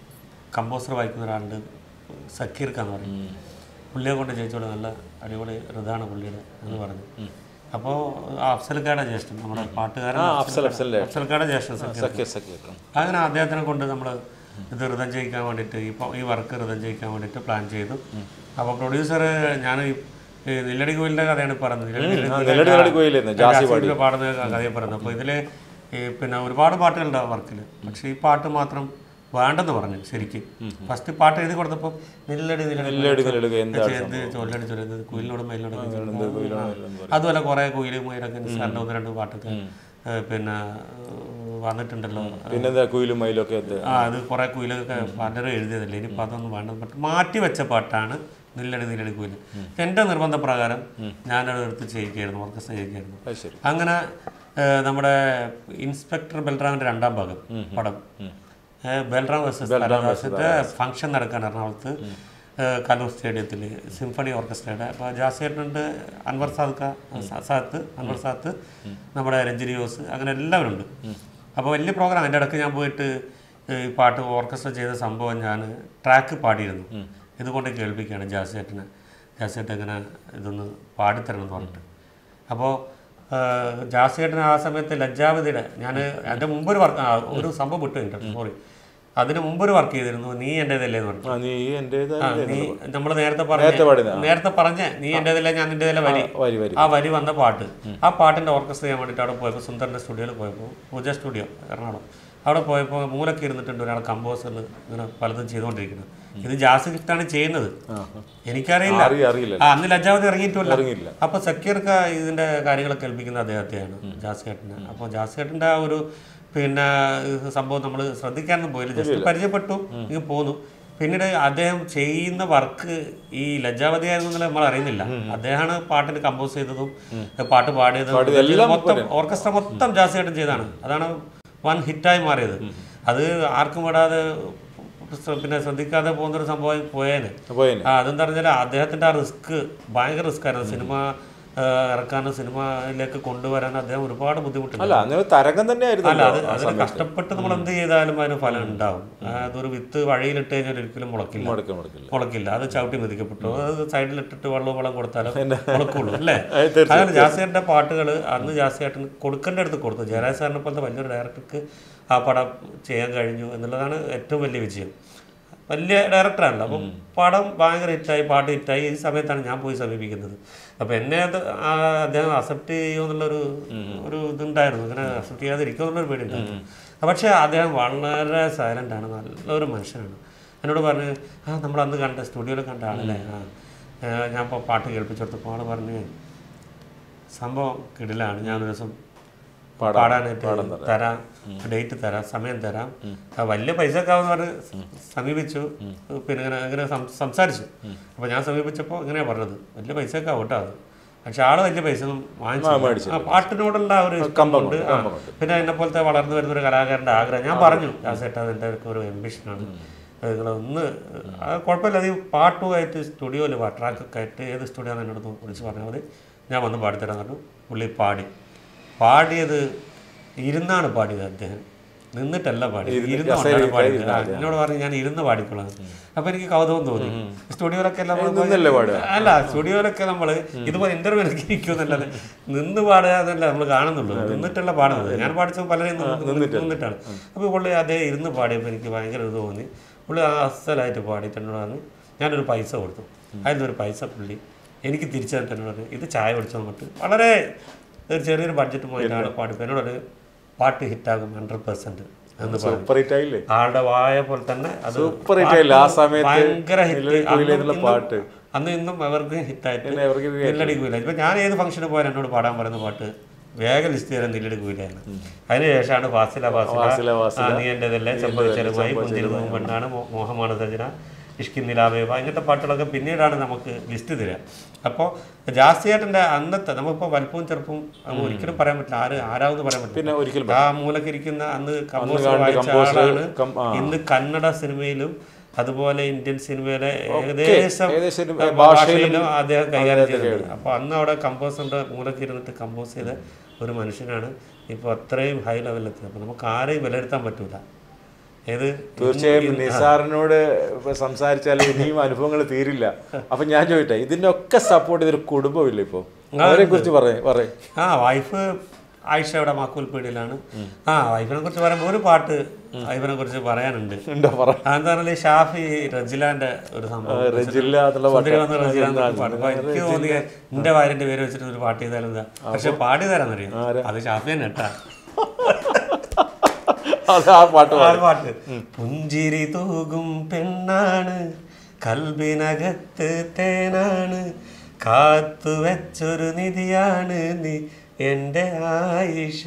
കമ്പോസർ വായിക്കുന്ന ഒരാളുണ്ട് സക്കീർ ഖാൻ എന്ന് പറയും പുള്ളിയെ കൊണ്ട് ജയിച്ചോളൂ നല്ല അടിപൊളി ഇതാണ് പുള്ളിയുടെ എന്ന് പറഞ്ഞു അപ്പോൾ അഫ്സൽക്കാടെ ജ്യേഷ്ഠൻ നമ്മുടെ പാട്ടുകാരൻ ആ അഫ്സൽ അഫ്സലിൻ്റെ അഫ്സൽക്കാടെ ജ്യേഷ്ഠൻ സക്കീർ സഖ്യ സഖ്യ അങ്ങനെ അദ്ദേഹത്തിനെ കൊണ്ട് നമ്മൾ ഇത് ഋതം ചെയ്യിക്കാൻ വേണ്ടിയിട്ട് ഇപ്പോൾ ഈ വർക്ക് ഋതം ചെയ്യിക്കാൻ വേണ്ടിയിട്ട് പ്ലാൻ ചെയ്തു അപ്പോൾ പ്രൊഡ്യൂസർ ഞാൻ ഈ ഈ നെല്ലടി കോയിലിൻ്റെ കഥയാണ് പറഞ്ഞത് നെല്ലടി നെല്ലടി നെല്ലടി കോയിലായിരുന്നു ജാസി പാടി ജാസിയുടെ പാടുന്ന കഥയെ പറയുന്നത് അപ്പോൾ ഇതിൽ ഈ പിന്നെ ഒരുപാട് പാട്ടുകളുണ്ട് ആ വർക്കിൽ പക്ഷേ ഈ പാട്ട് മാത്രം വേണ്ടെന്ന് പറഞ്ഞു ശരിക്കും ഫസ്റ്റ് പാട്ട് എഴുതി കൊടുത്തപ്പോൾ നെല്ലടി നെല്ലടി നെല്ലടി നെല്ലടി എന്താ എന്ത് ചൊല്ലടി ചൊല്ലുന്നത് കുയിലിനോട് മയിലിനോട് അതുപോലെ കുറേ കുയില് മയിലൊക്കെ നിസ്സാറിൻ്റെ ഒന്ന് രണ്ട് പാട്ടൊക്കെ ഏ, പിന്നെ ഏ, വന്നിട്ടുണ്ടല്ലോ പിന്നെന്താ കുയിലും മയിലൊക്കെ എന്ത് ആ അത് കുറേ കുയിലൊക്കെ പലരും എഴുതിയതല്ലേ ഇനിയിപ്പോൾ അതൊന്നും വേണ്ട ബട്ട് മാറ്റി വെച്ച പാട്ടാണ് നില്ലടി നില്ലടി കുയിൽ എൻ്റെ നിർബന്ധപ്രകാരം ഞാനത് എടുത്ത് ചെയ്യിക്കായിരുന്നു ഓർക്കസ്ട്ര ചെയ്യിക്കായിരുന്നു അത് ശരി അങ്ങനെ ഏ, നമ്മുടെ ഇൻസ്പെക്ടർ ബൽറാമിൻ്റെ രണ്ടാം ഭാഗം പടം ഏ, ബൽറാം വേഴ്സസ് കലാദാസിൻ്റെ ഫംഗ്ഷൻ നടക്കാൻ എറണാകുളത്ത് ഏ, കലൂർ സ്റ്റേഡിയത്തിൽ സിംഫണി ഓർക്കസ്ട്രയുടെ അപ്പോൾ ജാസിയേട്ടനുണ്ട് അൻവർ സാദ് സാത്ത് അൻവർ സാത്ത് നമ്മുടെ രഞ്ജിനി ജോസ് അങ്ങനെ എല്ലാവരും ഉണ്ട് അപ്പോൾ വലിയ പ്രോഗ്രാം എൻ്റെ ഇടയ്ക്ക് ഞാൻ പോയിട്ട് ഈ പാട്ട് ഓർക്കസ്ട്ര ചെയ്ത സംഭവം ഞാൻ ട്രാക്ക് പാടിയിരുന്നു ഇതുകൊണ്ട് കേൾപ്പിക്കുകയാണ് ജാസിയേട്ടനെ ജാസിയേട്ടൻ ഇങ്ങനെ ഇതൊന്ന് പാടിത്തരണം എന്ന് പറഞ്ഞിട്ട് അപ്പോൾ ജാസിയേട്ടൻ ആ സമയത്ത് ലജ്ജാവതിയുടെ ഞാൻ എൻ്റെ മുമ്പൊരു വർക്ക് ഒരു സംഭവം വിട്ടു കഴിഞ്ഞിട്ട് സോറി അതിന് മുമ്പൊരു വർക്ക് ചെയ്തിരുന്നു നീ എൻ്റേതല്ലേ എന്ന് പറഞ്ഞു ആ നീ എൻ്റേതാ ആ, നീ നമ്മൾ നേരത്തെ നേരത്തെ പറഞ്ഞ പാടിയതാ. നേരത്തെ പറഞ്ഞ നീ എൻ്റേതല്ല ഞാൻ നിൻ്റേതല്ല വരി വരി വരി ആ വരി വന്ന പാട്ട് ആ പാട്ടിൻ്റെ ഓർക്കസ്ട്ര ചെയ്യാൻ വേണ്ടിയിട്ട് അവിടെ പോയപ്പോൾ സുന്ദറിൻ്റെ സ്റ്റുഡിയോയിൽ പോയപ്പോൾ പൂജ സ്റ്റുഡിയോ എറണാകുളം അവിടെ പോയപ്പോൾ മൂലൊക്കെ ഇരുന്നിട്ടുണ്ട് ഒരാൾ കമ്പോസറിൽ ഇങ്ങനെ പലതും ചെയ്തുകൊണ്ടിരിക്കുന്നത് ഇത് ജാസ് ഗിഫ്റ്റാണ് ചെയ്യുന്നത് എനിക്കറിയില്ല അറിയ അറിയില്ല ആ അന്ന് ലജ്ജാവതി ഇറങ്ങിയിട്ടില്ല ഇറങ്ങിയില്ല അപ്പോൾ സക്കീർക്ക ഇതിൻ്റെ കാര്യങ്ങളൊക്കെ കേൾപ്പിക്കുന്ന അദ്ദേഹത്തെയാണ് ജാസിയേട്ടന് അപ്പോൾ ജാസിയേട്ടൻ്റെ ആ ഒരു പിന്നെ ഇത് സംഭവം നമ്മൾ ശ്രദ്ധിക്കാനൊന്നും പോയില്ല ജസ്റ്റ് പരിചയപ്പെട്ടു ഇങ്ങ് പോന്നു പിന്നീട് അദ്ദേഹം ചെയ്യുന്ന വർക്ക് ഈ ലജ്ജാവതി ആയിരുന്നു നമ്മൾ അറിയുന്നില്ല അദ്ദേഹമാണ് പാട്ടിന് കമ്പോസ് ചെയ്തതും പാട്ട് പാടിയതും എല്ലാം മൊത്തം ഓർക്കസ്ട്ര മൊത്തം ജാസിയേട്ടൻ ചെയ്താണ് അതാണ് വൺ ഹിറ്റായി മാറിയത് അത് ആർക്കും വിടാതെ പിന്നെ ശ്രദ്ധിക്കാതെ പോകുന്നൊരു സംഭവം പോയേനെ പോയേനെ ആ അതെന്താ പറഞ്ഞാൽ അദ്ദേഹത്തിന്റെ ആ റിസ്ക് ഭയങ്കര റിസ്ക് ആയിരുന്നു സിനിമ ആ, ഇറക്കാനും സിനിമയിലേക്ക് കൊണ്ടുവരാനും അദ്ദേഹം ഒരുപാട് ബുദ്ധിമുട്ടുണ്ട് അല്ല അങ്ങനെ തരംഗം തന്നെ അല്ല ആയിരുന്നു അത് അതിന് കഷ്ടപ്പെട്ട് നമ്മൾ എന്ത് ചെയ്താലും അതിന് ഫലം ഉണ്ടാവും ആ, അതൊരു വിത്ത് വഴിയിലിട്ട് കഴിഞ്ഞാൽ ഒരിക്കലും മുളക്കില്ല മുടക്കം മുടക്കില്ല മുളക്കില്ല അത് ചവിട്ടി മെതിക്കപ്പെട്ടു അത് സൈഡിലിട്ടിട്ട് വെള്ളവും വളം കൊടുത്താലും മുളക്കുള്ളൂ അല്ലേ അത് തീർച്ചയായും. അങ്ങനെ ജാസിയേട്ടൻ്റെ പാട്ടുകൾ അന്ന് ജാസിയേട്ടൻ കൊടുക്കേണ്ട അടുത്ത് കൊടുത്തു ജയരാജ് സാറിനെ പോലത്തെ വലിയൊരു ഡയറക്ടർക്ക് ആ പടം ചെയ്യാൻ കഴിഞ്ഞു എന്നുള്ളതാണ് ഏറ്റവും വലിയ വിജയം വലിയ ഡയറക്ടറാണല്ലോ അപ്പം പടം ഭയങ്കര ഹിറ്റായി പാട്ട് ഹിറ്റായി ഈ സമയത്താണ് ഞാൻ പോയി സമീപിക്കുന്നത് അപ്പോൾ എന്നെ അത് ആ അദ്ദേഹം അക്സെപ്റ്റ് ചെയ്യുമെന്നുള്ളൊരു ഒരു ഇതുണ്ടായിരുന്നു അങ്ങനെ അക്സെപ്റ്റ് ചെയ്യാതിരിക്കുമോ എന്നുള്ളൊരു പേടി ഉണ്ടായിരുന്നു പക്ഷേ അദ്ദേഹം വളരെ സൈലൻ്റ് ആണ് നല്ലൊരു മനുഷ്യനാണ് എന്നോട് പറഞ്ഞു ആ നമ്മൾ അന്ന് കണ്ട സ്റ്റുഡിയോയിൽ കണ്ട ആളല്ലേ ആ ഏ, ഞാൻ ഇപ്പോൾ പാട്ട് കേൾപ്പിച്ചെടുത്തപ്പോൾ ആൾ പറഞ്ഞ് സംഭവം കിടിലാണ് ഞാനൊരു ദിവസം പാടാം. പാടാനായിട്ട് തരാം ഡേറ്റ് തരാം സമയം തരാം ആ വലിയ പൈസ ഒക്കെ ആവുന്ന പറഞ്ഞ് സമീപിച്ചു പിന്നെ ഇങ്ങനെ ഇങ്ങനെ സം- സംസാരിച്ചു അപ്പോൾ ഞാൻ സമീപിച്ചപ്പോൾ ഇങ്ങനെയാണ് പറഞ്ഞത് വലിയ പൈസ ഒക്കെ ആവും കേട്ടോ അത് പക്ഷെ ആള് വലിയ പൈസ ഒന്നും വാങ്ങിച്ചു ആ പാട്ടിനോടുള്ള ആ ഒരു ഇഷ്ടം കൊണ്ട് ആ, പിന്നെ എന്നെ പോലത്തെ വളർന്നു വരുന്ന ഒരു കലാകാരൻ്റെ ആഗ്രഹം ഞാൻ പറഞ്ഞു ദാസേട്ടാ എൻ്റെ ഒരു എംബിഷനാണ് നിങ്ങളൊന്ന് അത് കുഴപ്പമില്ല അത് ഈ പാട്ടുമായിട്ട് സ്റ്റുഡിയോയിൽ ട്രാക്കൊക്കെ ആയിട്ട് ഏത് സ്റ്റുഡിയോ എന്നോട് ഒന്ന് വിളിച്ച് പറഞ്ഞാൽ മതി ഞാൻ വന്ന് പാടിത്തരാൻ പറഞ്ഞു പുള്ളി പാടി പാടിയത് ഇരുന്നാണ് പാടിയത് അദ്ദേഹം നിന്നിട്ടല്ല പാടി ഇരുന്ന് ഇരുന്ന് കസേരയിൽ കൊണ്ടാണ് പാടിയത്. ഇരുന്ന് ആ, എന്നോട് പറഞ്ഞു ഞാൻ ഇരുന്ന് പാടിക്കൊള്ളാം അപ്പൊ എനിക്ക് കൗതുകം തോന്നി സ്റ്റുഡിയോയിലൊക്കെ നമ്മൾ നിന്നല്ലേ പാടുക? അല്ല സ്റ്റുഡിയോയിലൊക്കെ നമ്മൾ ഇതുപോലെ ഇന്റർവ്യൂ ഇരിക്കുമെന്നല്ലാതെ നിന്ന് പാടുക എന്നല്ല നമ്മൾ കാണുന്നുള്ളൂ നിന്നിട്ടല്ല പാടുന്നത് ഞാൻ പാടിച്ച പലരെയും നിന്ന് നിന്നിട്ടാണ് അപ്പോൾ പുള്ളി അതേ ഇരുന്ന് പാടിയപ്പോൾ എനിക്ക് ഭയങ്കര ഇത് തോന്നി പുള്ളി അസലായിട്ട് പാടിയിട്ട് എന്നോട് പറഞ്ഞു ഞാനൊരു പൈസ കൊടുത്തു അതിലൊരു പൈസ പുള്ളി എനിക്ക് തിരിച്ചു തന്നിട്ട് എന്നോട് പറഞ്ഞു, ഇത് ചായ കുടിച്ചു വന്നിട്ട് വളരെ ഒരു ചെറിയൊരു ബഡ്ജറ്റ് പോയിട്ടാണ് പാടിപ്പോൾ എന്നോട് ഒരു പാട്ട് ഹിറ്റാകും ഹൺഡ്രഡ് പെർസെൻറ്റ് എന്ന് പറഞ്ഞു സൂപ്പർ ഹിറ്റ് ആയില്ലേ ആളുടെ വായ പോലെ തന്നെ അത് സൂപ്പർ ഹിറ്റ് ആയില്ലേ ആ സമയത്ത് ഭയങ്കര ഹിറ്റ് നിലവിൽ കുയിലേന്നുള്ള പാട്ട് അന്ന് ഇന്നും അവർക്ക് ഹിറ്റായിട്ട് പിന്നെ അവർക്ക് ഇത് നെല്ലടിക്കൂല ഇപ്പൊ ഞാൻ ഏത് ഫംഗ്ഷന് പോയാൽ എന്നോട് പാടാൻ പറയുന്ന പാട്ട് വേഗം ലിസ്റ്റ് ചെയ്യാൻ നെല്ലടിക്കൂലാണ് അതിനുശേഷമാണ് ഫാസില ഫാസില, ഫാസില ഫാസില. ആ, നീ എൻ്റെതല്ലേ ചെമ്പതിച്ചലുമായി പുഞ്ചിരുവും പെണ്ണാണ് മോ- മോഹമാണ് സജന ഇഷ്കിൻ നിലാവേവ ഇങ്ങനത്തെ പാട്ടുകളൊക്കെ പിന്നീടാണ് നമുക്ക് ലിസ്റ്റ് തരിക അപ്പോൾ ജാസ്തിയായിട്ടെ അന്നത്തെ നമുക്കിപ്പോൾ വലുപ്പവും ചെറുപ്പവും നമുക്ക് ഒരിക്കലും പറയാൻ പറ്റില്ല ആര് ആരാവെന്ന് പറയാൻ പറ്റില്ല പിന്നെ ഒരിക്കലും ആ മൂലക്കിരിക്കുന്ന അന്ന് കമ്പോസർ കാണുന്ന വായിച്ച composer, ആളാണ് കം- ആ. ഇന്ന് കന്നഡ സിനിമയിലും അതുപോലെ ഇന്ത്യൻ സിനിമയിലെ ഏകദേശം ഏകദേശം ഒരു ഭാഷയിലും ഭാഷയിലും അദ്ദേഹം കൈകാര്യം ചെയ്തിട്ടുണ്ട് അപ്പോൾ അന്ന് അവിടെ കമ്പോസറിന്റെ മൂലക്ക് ഇരുന്നിട്ട് കമ്പോസ് ചെയ്ത ഒരു മനുഷ്യനാണ് ഇപ്പോൾ അത്രയും ഹൈ ലെവലിലെത്തിയത് അപ്പോൾ നമുക്ക് ആരെയും വിലയിരുത്താൻ പറ്റൂല ഏത് തീർച്ചയായും നിസാറിനോട് ഇപ്പൊ സംസാരിച്ചാൽ ഇനിയും അനുഭവങ്ങൾ തീരില്ല അപ്പൊ ഞാൻ ചോദിട്ടെ ഇതിന്റെ ഒക്കെ സപ്പോർട്ട് ചെയ്തൊരു കുടുംബമില്ല ഇപ്പൊ അവരെ കുറിച്ച് പറയേ പറയേ ആ വൈഫ് ആയിഷയുടെ മാക്കൂൽ പീടിയിലാണ് ആ വൈഫിനെ കുറിച്ച് പറയുമ്പോൾ ഒരു പാട്ട് വൈഫിനെ കുറിച്ച് പറയാനുണ്ട് ഉണ്ടോ പറ അതെന്താ പറഞ്ഞാൽ ഷാഫി റജിലാന്റെ ഒരു സംഭവം റജില്ല എന്നുള്ള സുന്ദരി പാട്ട് വന്ന് റജില എന്നൊരു പാട്ട് അപ്പൊ എനിക്ക് തോന്നിയ എന്റെ ഭാര്യന്റെ പേര് വെച്ചിട്ട് ഒരു പാട്ട് ചെയ്താലും എന്താ പക്ഷെ പാടി തരാന്നറിയാം അത് ഷാഫി തന്നെ കേട്ടാ അത് ആ പാട്ട് ആ പാട്ട് പുഞ്ചിരി തൂകും പെണ്ണാണ് കൽബിനകത്ത് തേനാണ് കാത്തു വെച്ചൊരു നിധിയാണ് നീ എൻ്റെ ആയിഷ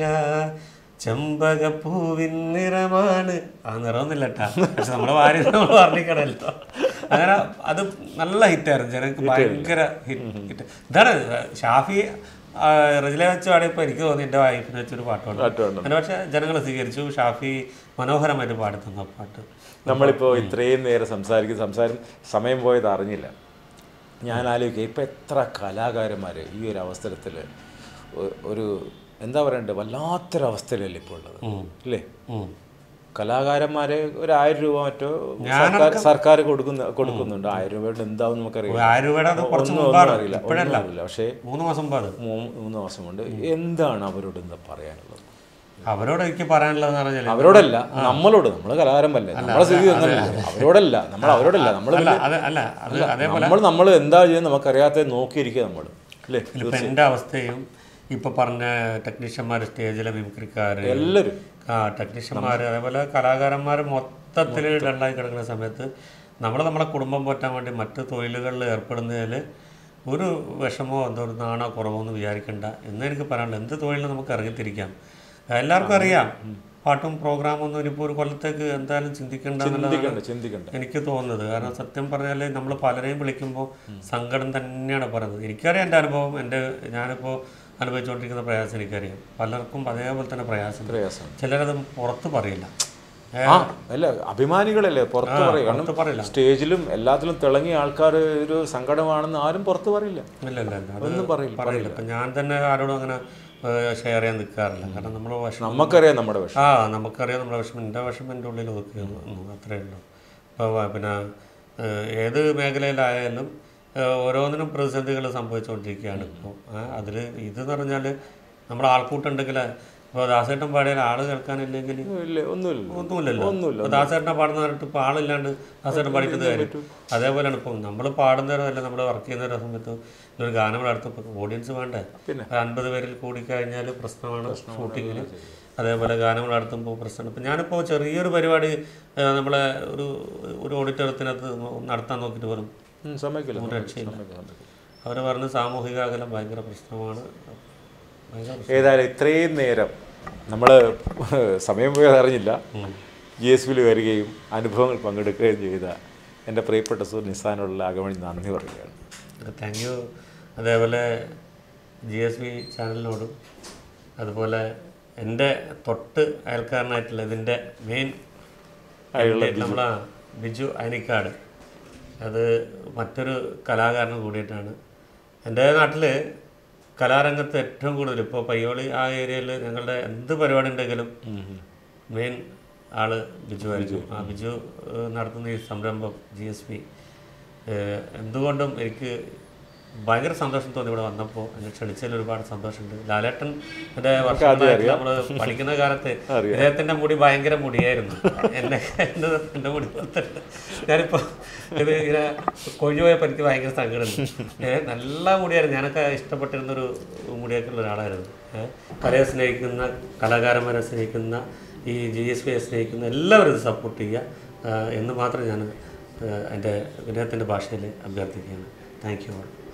ചെമ്പകപ്പൂവിൻ നിറമാണ് ആ നിറമൊന്നുമില്ല കേട്ടാ പക്ഷെ നമ്മുടെ ഭാര്യ നമ്മൾ വർണ്ണിക്കണമല്ലോ അങ്ങനെ അത് നല്ല ഹിറ്റായിരുന്നു ജനങ്ങൾക്ക് ഭയങ്കര ഹിറ്റ് ഇതാണ് ഷാഫി ആ, റജില വെച്ച് പാടിയപ്പോൾ എനിക്ക് തോന്നി എൻ്റെ വൈഫിനെ വെച്ചൊരു പാട്ടുണ്ട് പാട്ടുണ്ട് അതിന് പക്ഷേ ജനങ്ങൾ സ്വീകരിച്ചു ഷാഫി മനോഹരമായിട്ട് പാടി തന്ന പാട്ട് നമ്മളിപ്പോൾ ഇത്രയും നേരം സംസാരിക്കും സംസാരം സമയം പോയത് അറിഞ്ഞില്ല ഞാൻ ആലോചിക്കുക ഇപ്പം എത്ര കലാകാരന്മാർ ഈ ഒരു അവസരത്തിൽ ഒരു എന്താ പറയണ്ടത് വല്ലാത്തൊരവസ്ഥയിലല്ലേ ഇപ്പോൾ ഉള്ളത് അല്ലേ ഉം. കലാകാരന്മാരെ ഒരു ആയിരം രൂപ മറ്റോ സർക്കാർ സർക്കാർ കൊടുക്കുന്ന കൊടുക്കുന്നുണ്ട് ആയിരം രൂപ കൊണ്ട് എന്താവും നമുക്കറിയാം ആയിരം രൂപയുടെ അത് കുറച്ച് ഒന്നും മുമ്പാണ് ഒന്നും അറിയില്ല ഇപ്പോഴല്ല ഒന്നും അറിയില്ല പക്ഷേ മൂന്ന് മാസം മുമ്പ് അത് മൂ- മൂന്ന് മാസം കൊണ്ട് എന്താണ് അവരോട് എന്താ പറയാനുള്ളത് അവരോട് എനിക്ക് പറയാനുള്ളതെന്ന് പറഞ്ഞാൽ അവരോടല്ല നമ്മളോട് നമ്മൾ കലാകാരന്മാരല്ലേ നമ്മളെ സ്ഥിതി ഒന്നല്ല അവരോടല്ല നമ്മൾ അവരോടല്ല നമ്മൾ അല്ല അത് അല്ല അത് അതേപോലെ നമ്മൾ നമ്മൾ എന്താ ചെയ്യുന്നത് നമുക്കറിയാത്ത നോക്കിയിരിക്കുക നമ്മൾ അല്ലേ ഇപ്പം എൻ്റെ അവസ്ഥയും ഇപ്പൊ പറഞ്ഞ ടെക്നീഷ്യന്മാർ സ്റ്റേജിലെ മിമിക്രിക്കാർ എല്ലാവരും ആ ടെക്നീഷ്യന്മാർ അതേപോലെ കലാകാരന്മാർ മൊത്തത്തിൽ ഡള്ളായി കിടക്കുന്ന സമയത്ത് നമ്മൾ നമ്മളെ കുടുംബം പോറ്റാൻ വേണ്ടി മറ്റ് തൊഴിലുകളിൽ ഏർപ്പെടുന്നതിൽ ഒരു വിഷമോ എന്തോ ഒരു നാണോ കുറവോ എന്ന് വിചാരിക്കണ്ട എന്ന് എനിക്ക് പറയാനുള്ളത് എന്ത് തൊഴിലും നമുക്ക് ഇറങ്ങിത്തിരിക്കാം എല്ലാവർക്കും അറിയാം പാട്ടും പ്രോഗ്രാമും ഒന്നും ഇനിയിപ്പോൾ ഒരു കൊല്ലത്തേക്ക് എന്തായാലും ചിന്തിക്കേണ്ട എന്നുള്ളതാണ് ചിന്തിക്കണ്ട ചിന്തിക്കണ്ട എനിക്ക് തോന്നുന്നത് കാരണം സത്യം പറഞ്ഞാൽ നമ്മൾ പലരെയും വിളിക്കുമ്പോൾ സങ്കടം തന്നെയാണ് പറയുന്നത് എനിക്കറിയാം എൻ്റെ അനുഭവം എൻ്റെ ഞാനിപ്പോൾ അനുഭവിച്ചുകൊണ്ടിരിക്കുന്ന പ്രയാസം എനിക്കറിയാം പലർക്കും അതേപോലെ തന്നെ പ്രയാസം പ്രയാസം ചിലരത് പുറത്ത് പറയില്ല ഏ, ആ അല്ല അഭിമാനികളല്ലേ പുറത്ത് പറയും പുറത്ത് പറയില്ല സ്റ്റേജിലും എല്ലാത്തിലും തിളങ്ങിയ ആൾക്കാർ ഒരു സങ്കടമാണെന്ന് ആരും പുറത്ത് പറയില്ല ഇല്ല ഇല്ല ഇല്ല അത് ഒന്നും പറയില്ല പറയില്ല ഇപ്പം ഞാൻ തന്നെ ആരോടും അങ്ങനെ ഷെയർ ചെയ്യാൻ നിൽക്കാറില്ല കാരണം നമ്മൾ വിഷമം നമുക്കറിയാം നമ്മുടെ വിഷമം ആ നമുക്കറിയാം നമ്മുടെ വിഷമം എൻ്റെ വിഷമം എൻ്റെ ഉള്ളിൽ ഒതുക്കുകയാണ് അത്രയേ ഉള്ളൂ അപ്പോൾ പിന്നെ ഏഹ്, ഏത് മേഖലയിലായാലും ഏഹ്, ഓരോന്നിനും പ്രതിസന്ധികൾ സംഭവിച്ചുകൊണ്ടിരിക്കുകയാണ് ഇപ്പോൾ അതിൽ ഇതെന്ന് പറഞ്ഞാൽ നമ്മുടെ ആൾക്കൂട്ടുണ്ടെങ്കിൽ ഇപ്പോൾ ദാസേട്ടൻ പാടിയാൽ ആൾ കേൾക്കാനില്ലെങ്കിൽ ഇല്ല ഒന്നുമില്ല ഒന്നുമില്ലല്ലോ ഒന്നുമില്ല. ഇപ്പോൾ ദാസേട്ടനെ പാടുന്ന പറഞ്ഞിട്ട് ഇപ്പോൾ ആളില്ലാണ്ട് ദാസേട്ടൻ പാടിയിട്ട് കാര്യം അതേപോലെയാണ് ഇപ്പം നമ്മൾ പാടുന്നവരല്ല നമ്മൾ വർക്ക് ചെയ്യുന്ന സമയത്ത് ഒരു ഗാനം നടത്തുമ്പോൾ ഓഡിയൻസ് വേണ്ടേ പിന്നെ. അൻപത് പേരിൽ കൂടിക്കഴിഞ്ഞാൽ പ്രശ്നമാണ് ഷൂട്ടിങ്ങിൽ അതേപോലെ ഗാനങ്ങൾ നടത്തുമ്പോൾ പ്രശ്നമാണ് ഇപ്പം ഞാനിപ്പോൾ ചെറിയൊരു പരിപാടി ആ, നമ്മളെ ഒരു ഒരു ഓഡിറ്റോറിയത്തിനകത്ത് നടത്താൻ നോക്കിയിട്ട് പറഞ്ഞു ഉം, സമ്മതിക്കില്ല രക്ഷയില്ല സമ്മതിക്കില്ല. അവർ പറഞ്ഞ് സാമൂഹിക അകലം ഭയങ്കര പ്രശ്നമാണ് ഭയങ്കര പ്രശ്നം. ഏതായാലും ഇത്രയും നേരം നമ്മൾ സമയം പോയത് അറിഞ്ഞില്ല ജി എസ് ബിയിൽ വരികയും അനുഭവങ്ങൾ പങ്കെടുക്കുകയും ചെയ്ത എൻ്റെ പ്രിയപ്പെട്ട സുഹൃത്ത് നിസാനുള്ള ആകമണി നന്ദി പറയുകയാണ് താങ്ക് യു അതേപോലെ ജി എസ് ബി ചാനലിനോടും അതുപോലെ എൻ്റെ തൊട്ട് അയൽക്കാരനായിട്ടുള്ള ഇതിൻ്റെ മെയിൻ നമ്മളെ ബിജു അയനിക്കാട് അത് മറ്റൊരു കലാകാരനും കൂടിയിട്ടാണ് എൻ്റെ നാട്ടിൽ കലാരംഗത്ത് ഏറ്റവും കൂടുതൽ ഇപ്പോൾ പയ്യോളി ആ ഏരിയയിൽ ഞങ്ങളുടെ എന്ത് പരിപാടി ഉണ്ടെങ്കിലും മെയിൻ ആള് ബിജു ആയിരിക്കും ആ ബിജു ഏഹ്, നടത്തുന്ന ഈ സംരംഭം ജി എസ് പി എന്തുകൊണ്ടും എനിക്ക് ഭയങ്കര സന്തോഷം തോന്നി ഇവിടെ വന്നപ്പോൾ എന്നെ ക്ഷണിച്ചതിൽ ഒരുപാട് സന്തോഷമുണ്ട് ലാലേട്ടൻ എൻ്റെ വർഷങ്ങളായിട്ട് നമ്മൾ പഠിക്കുന്ന കാലത്ത് ഇദ്ദേഹത്തിൻ്റെ മുടി ഭയങ്കര മുടിയായിരുന്നു എന്നെ എൻ്റെ എൻ്റെ മുടി പോലത്തല്ല. ഞാനിപ്പോൾ ഇത് ഇങ്ങനെ കൊഴിഞ്ഞു പോയപ്പോൾ എനിക്ക് ഭയങ്കര സങ്കടമുണ്ട് ഏഹ് നല്ല മുടിയായിരുന്നു ഞാനൊക്കെ ഇഷ്ടപ്പെട്ടിരുന്നൊരു മുടിയൊക്കെ ഉള്ള ഒരാളായിരുന്നു ഏഹ് കലയെ സ്നേഹിക്കുന്ന കലാകാരന്മാരെ സ്നേഹിക്കുന്ന ഈ ജി എസ് പിയെ സ്നേഹിക്കുന്ന എല്ലാവരും ഇത് സപ്പോർട്ട് ചെയ്യുക ആഹ് എന്ന് മാത്രം ഞാൻ എൻ്റെ വിനയത്തിൻ്റെ ഭാഷയിൽ അഭ്യർത്ഥിക്കുകയാണ് താങ്ക് യു ഓൾ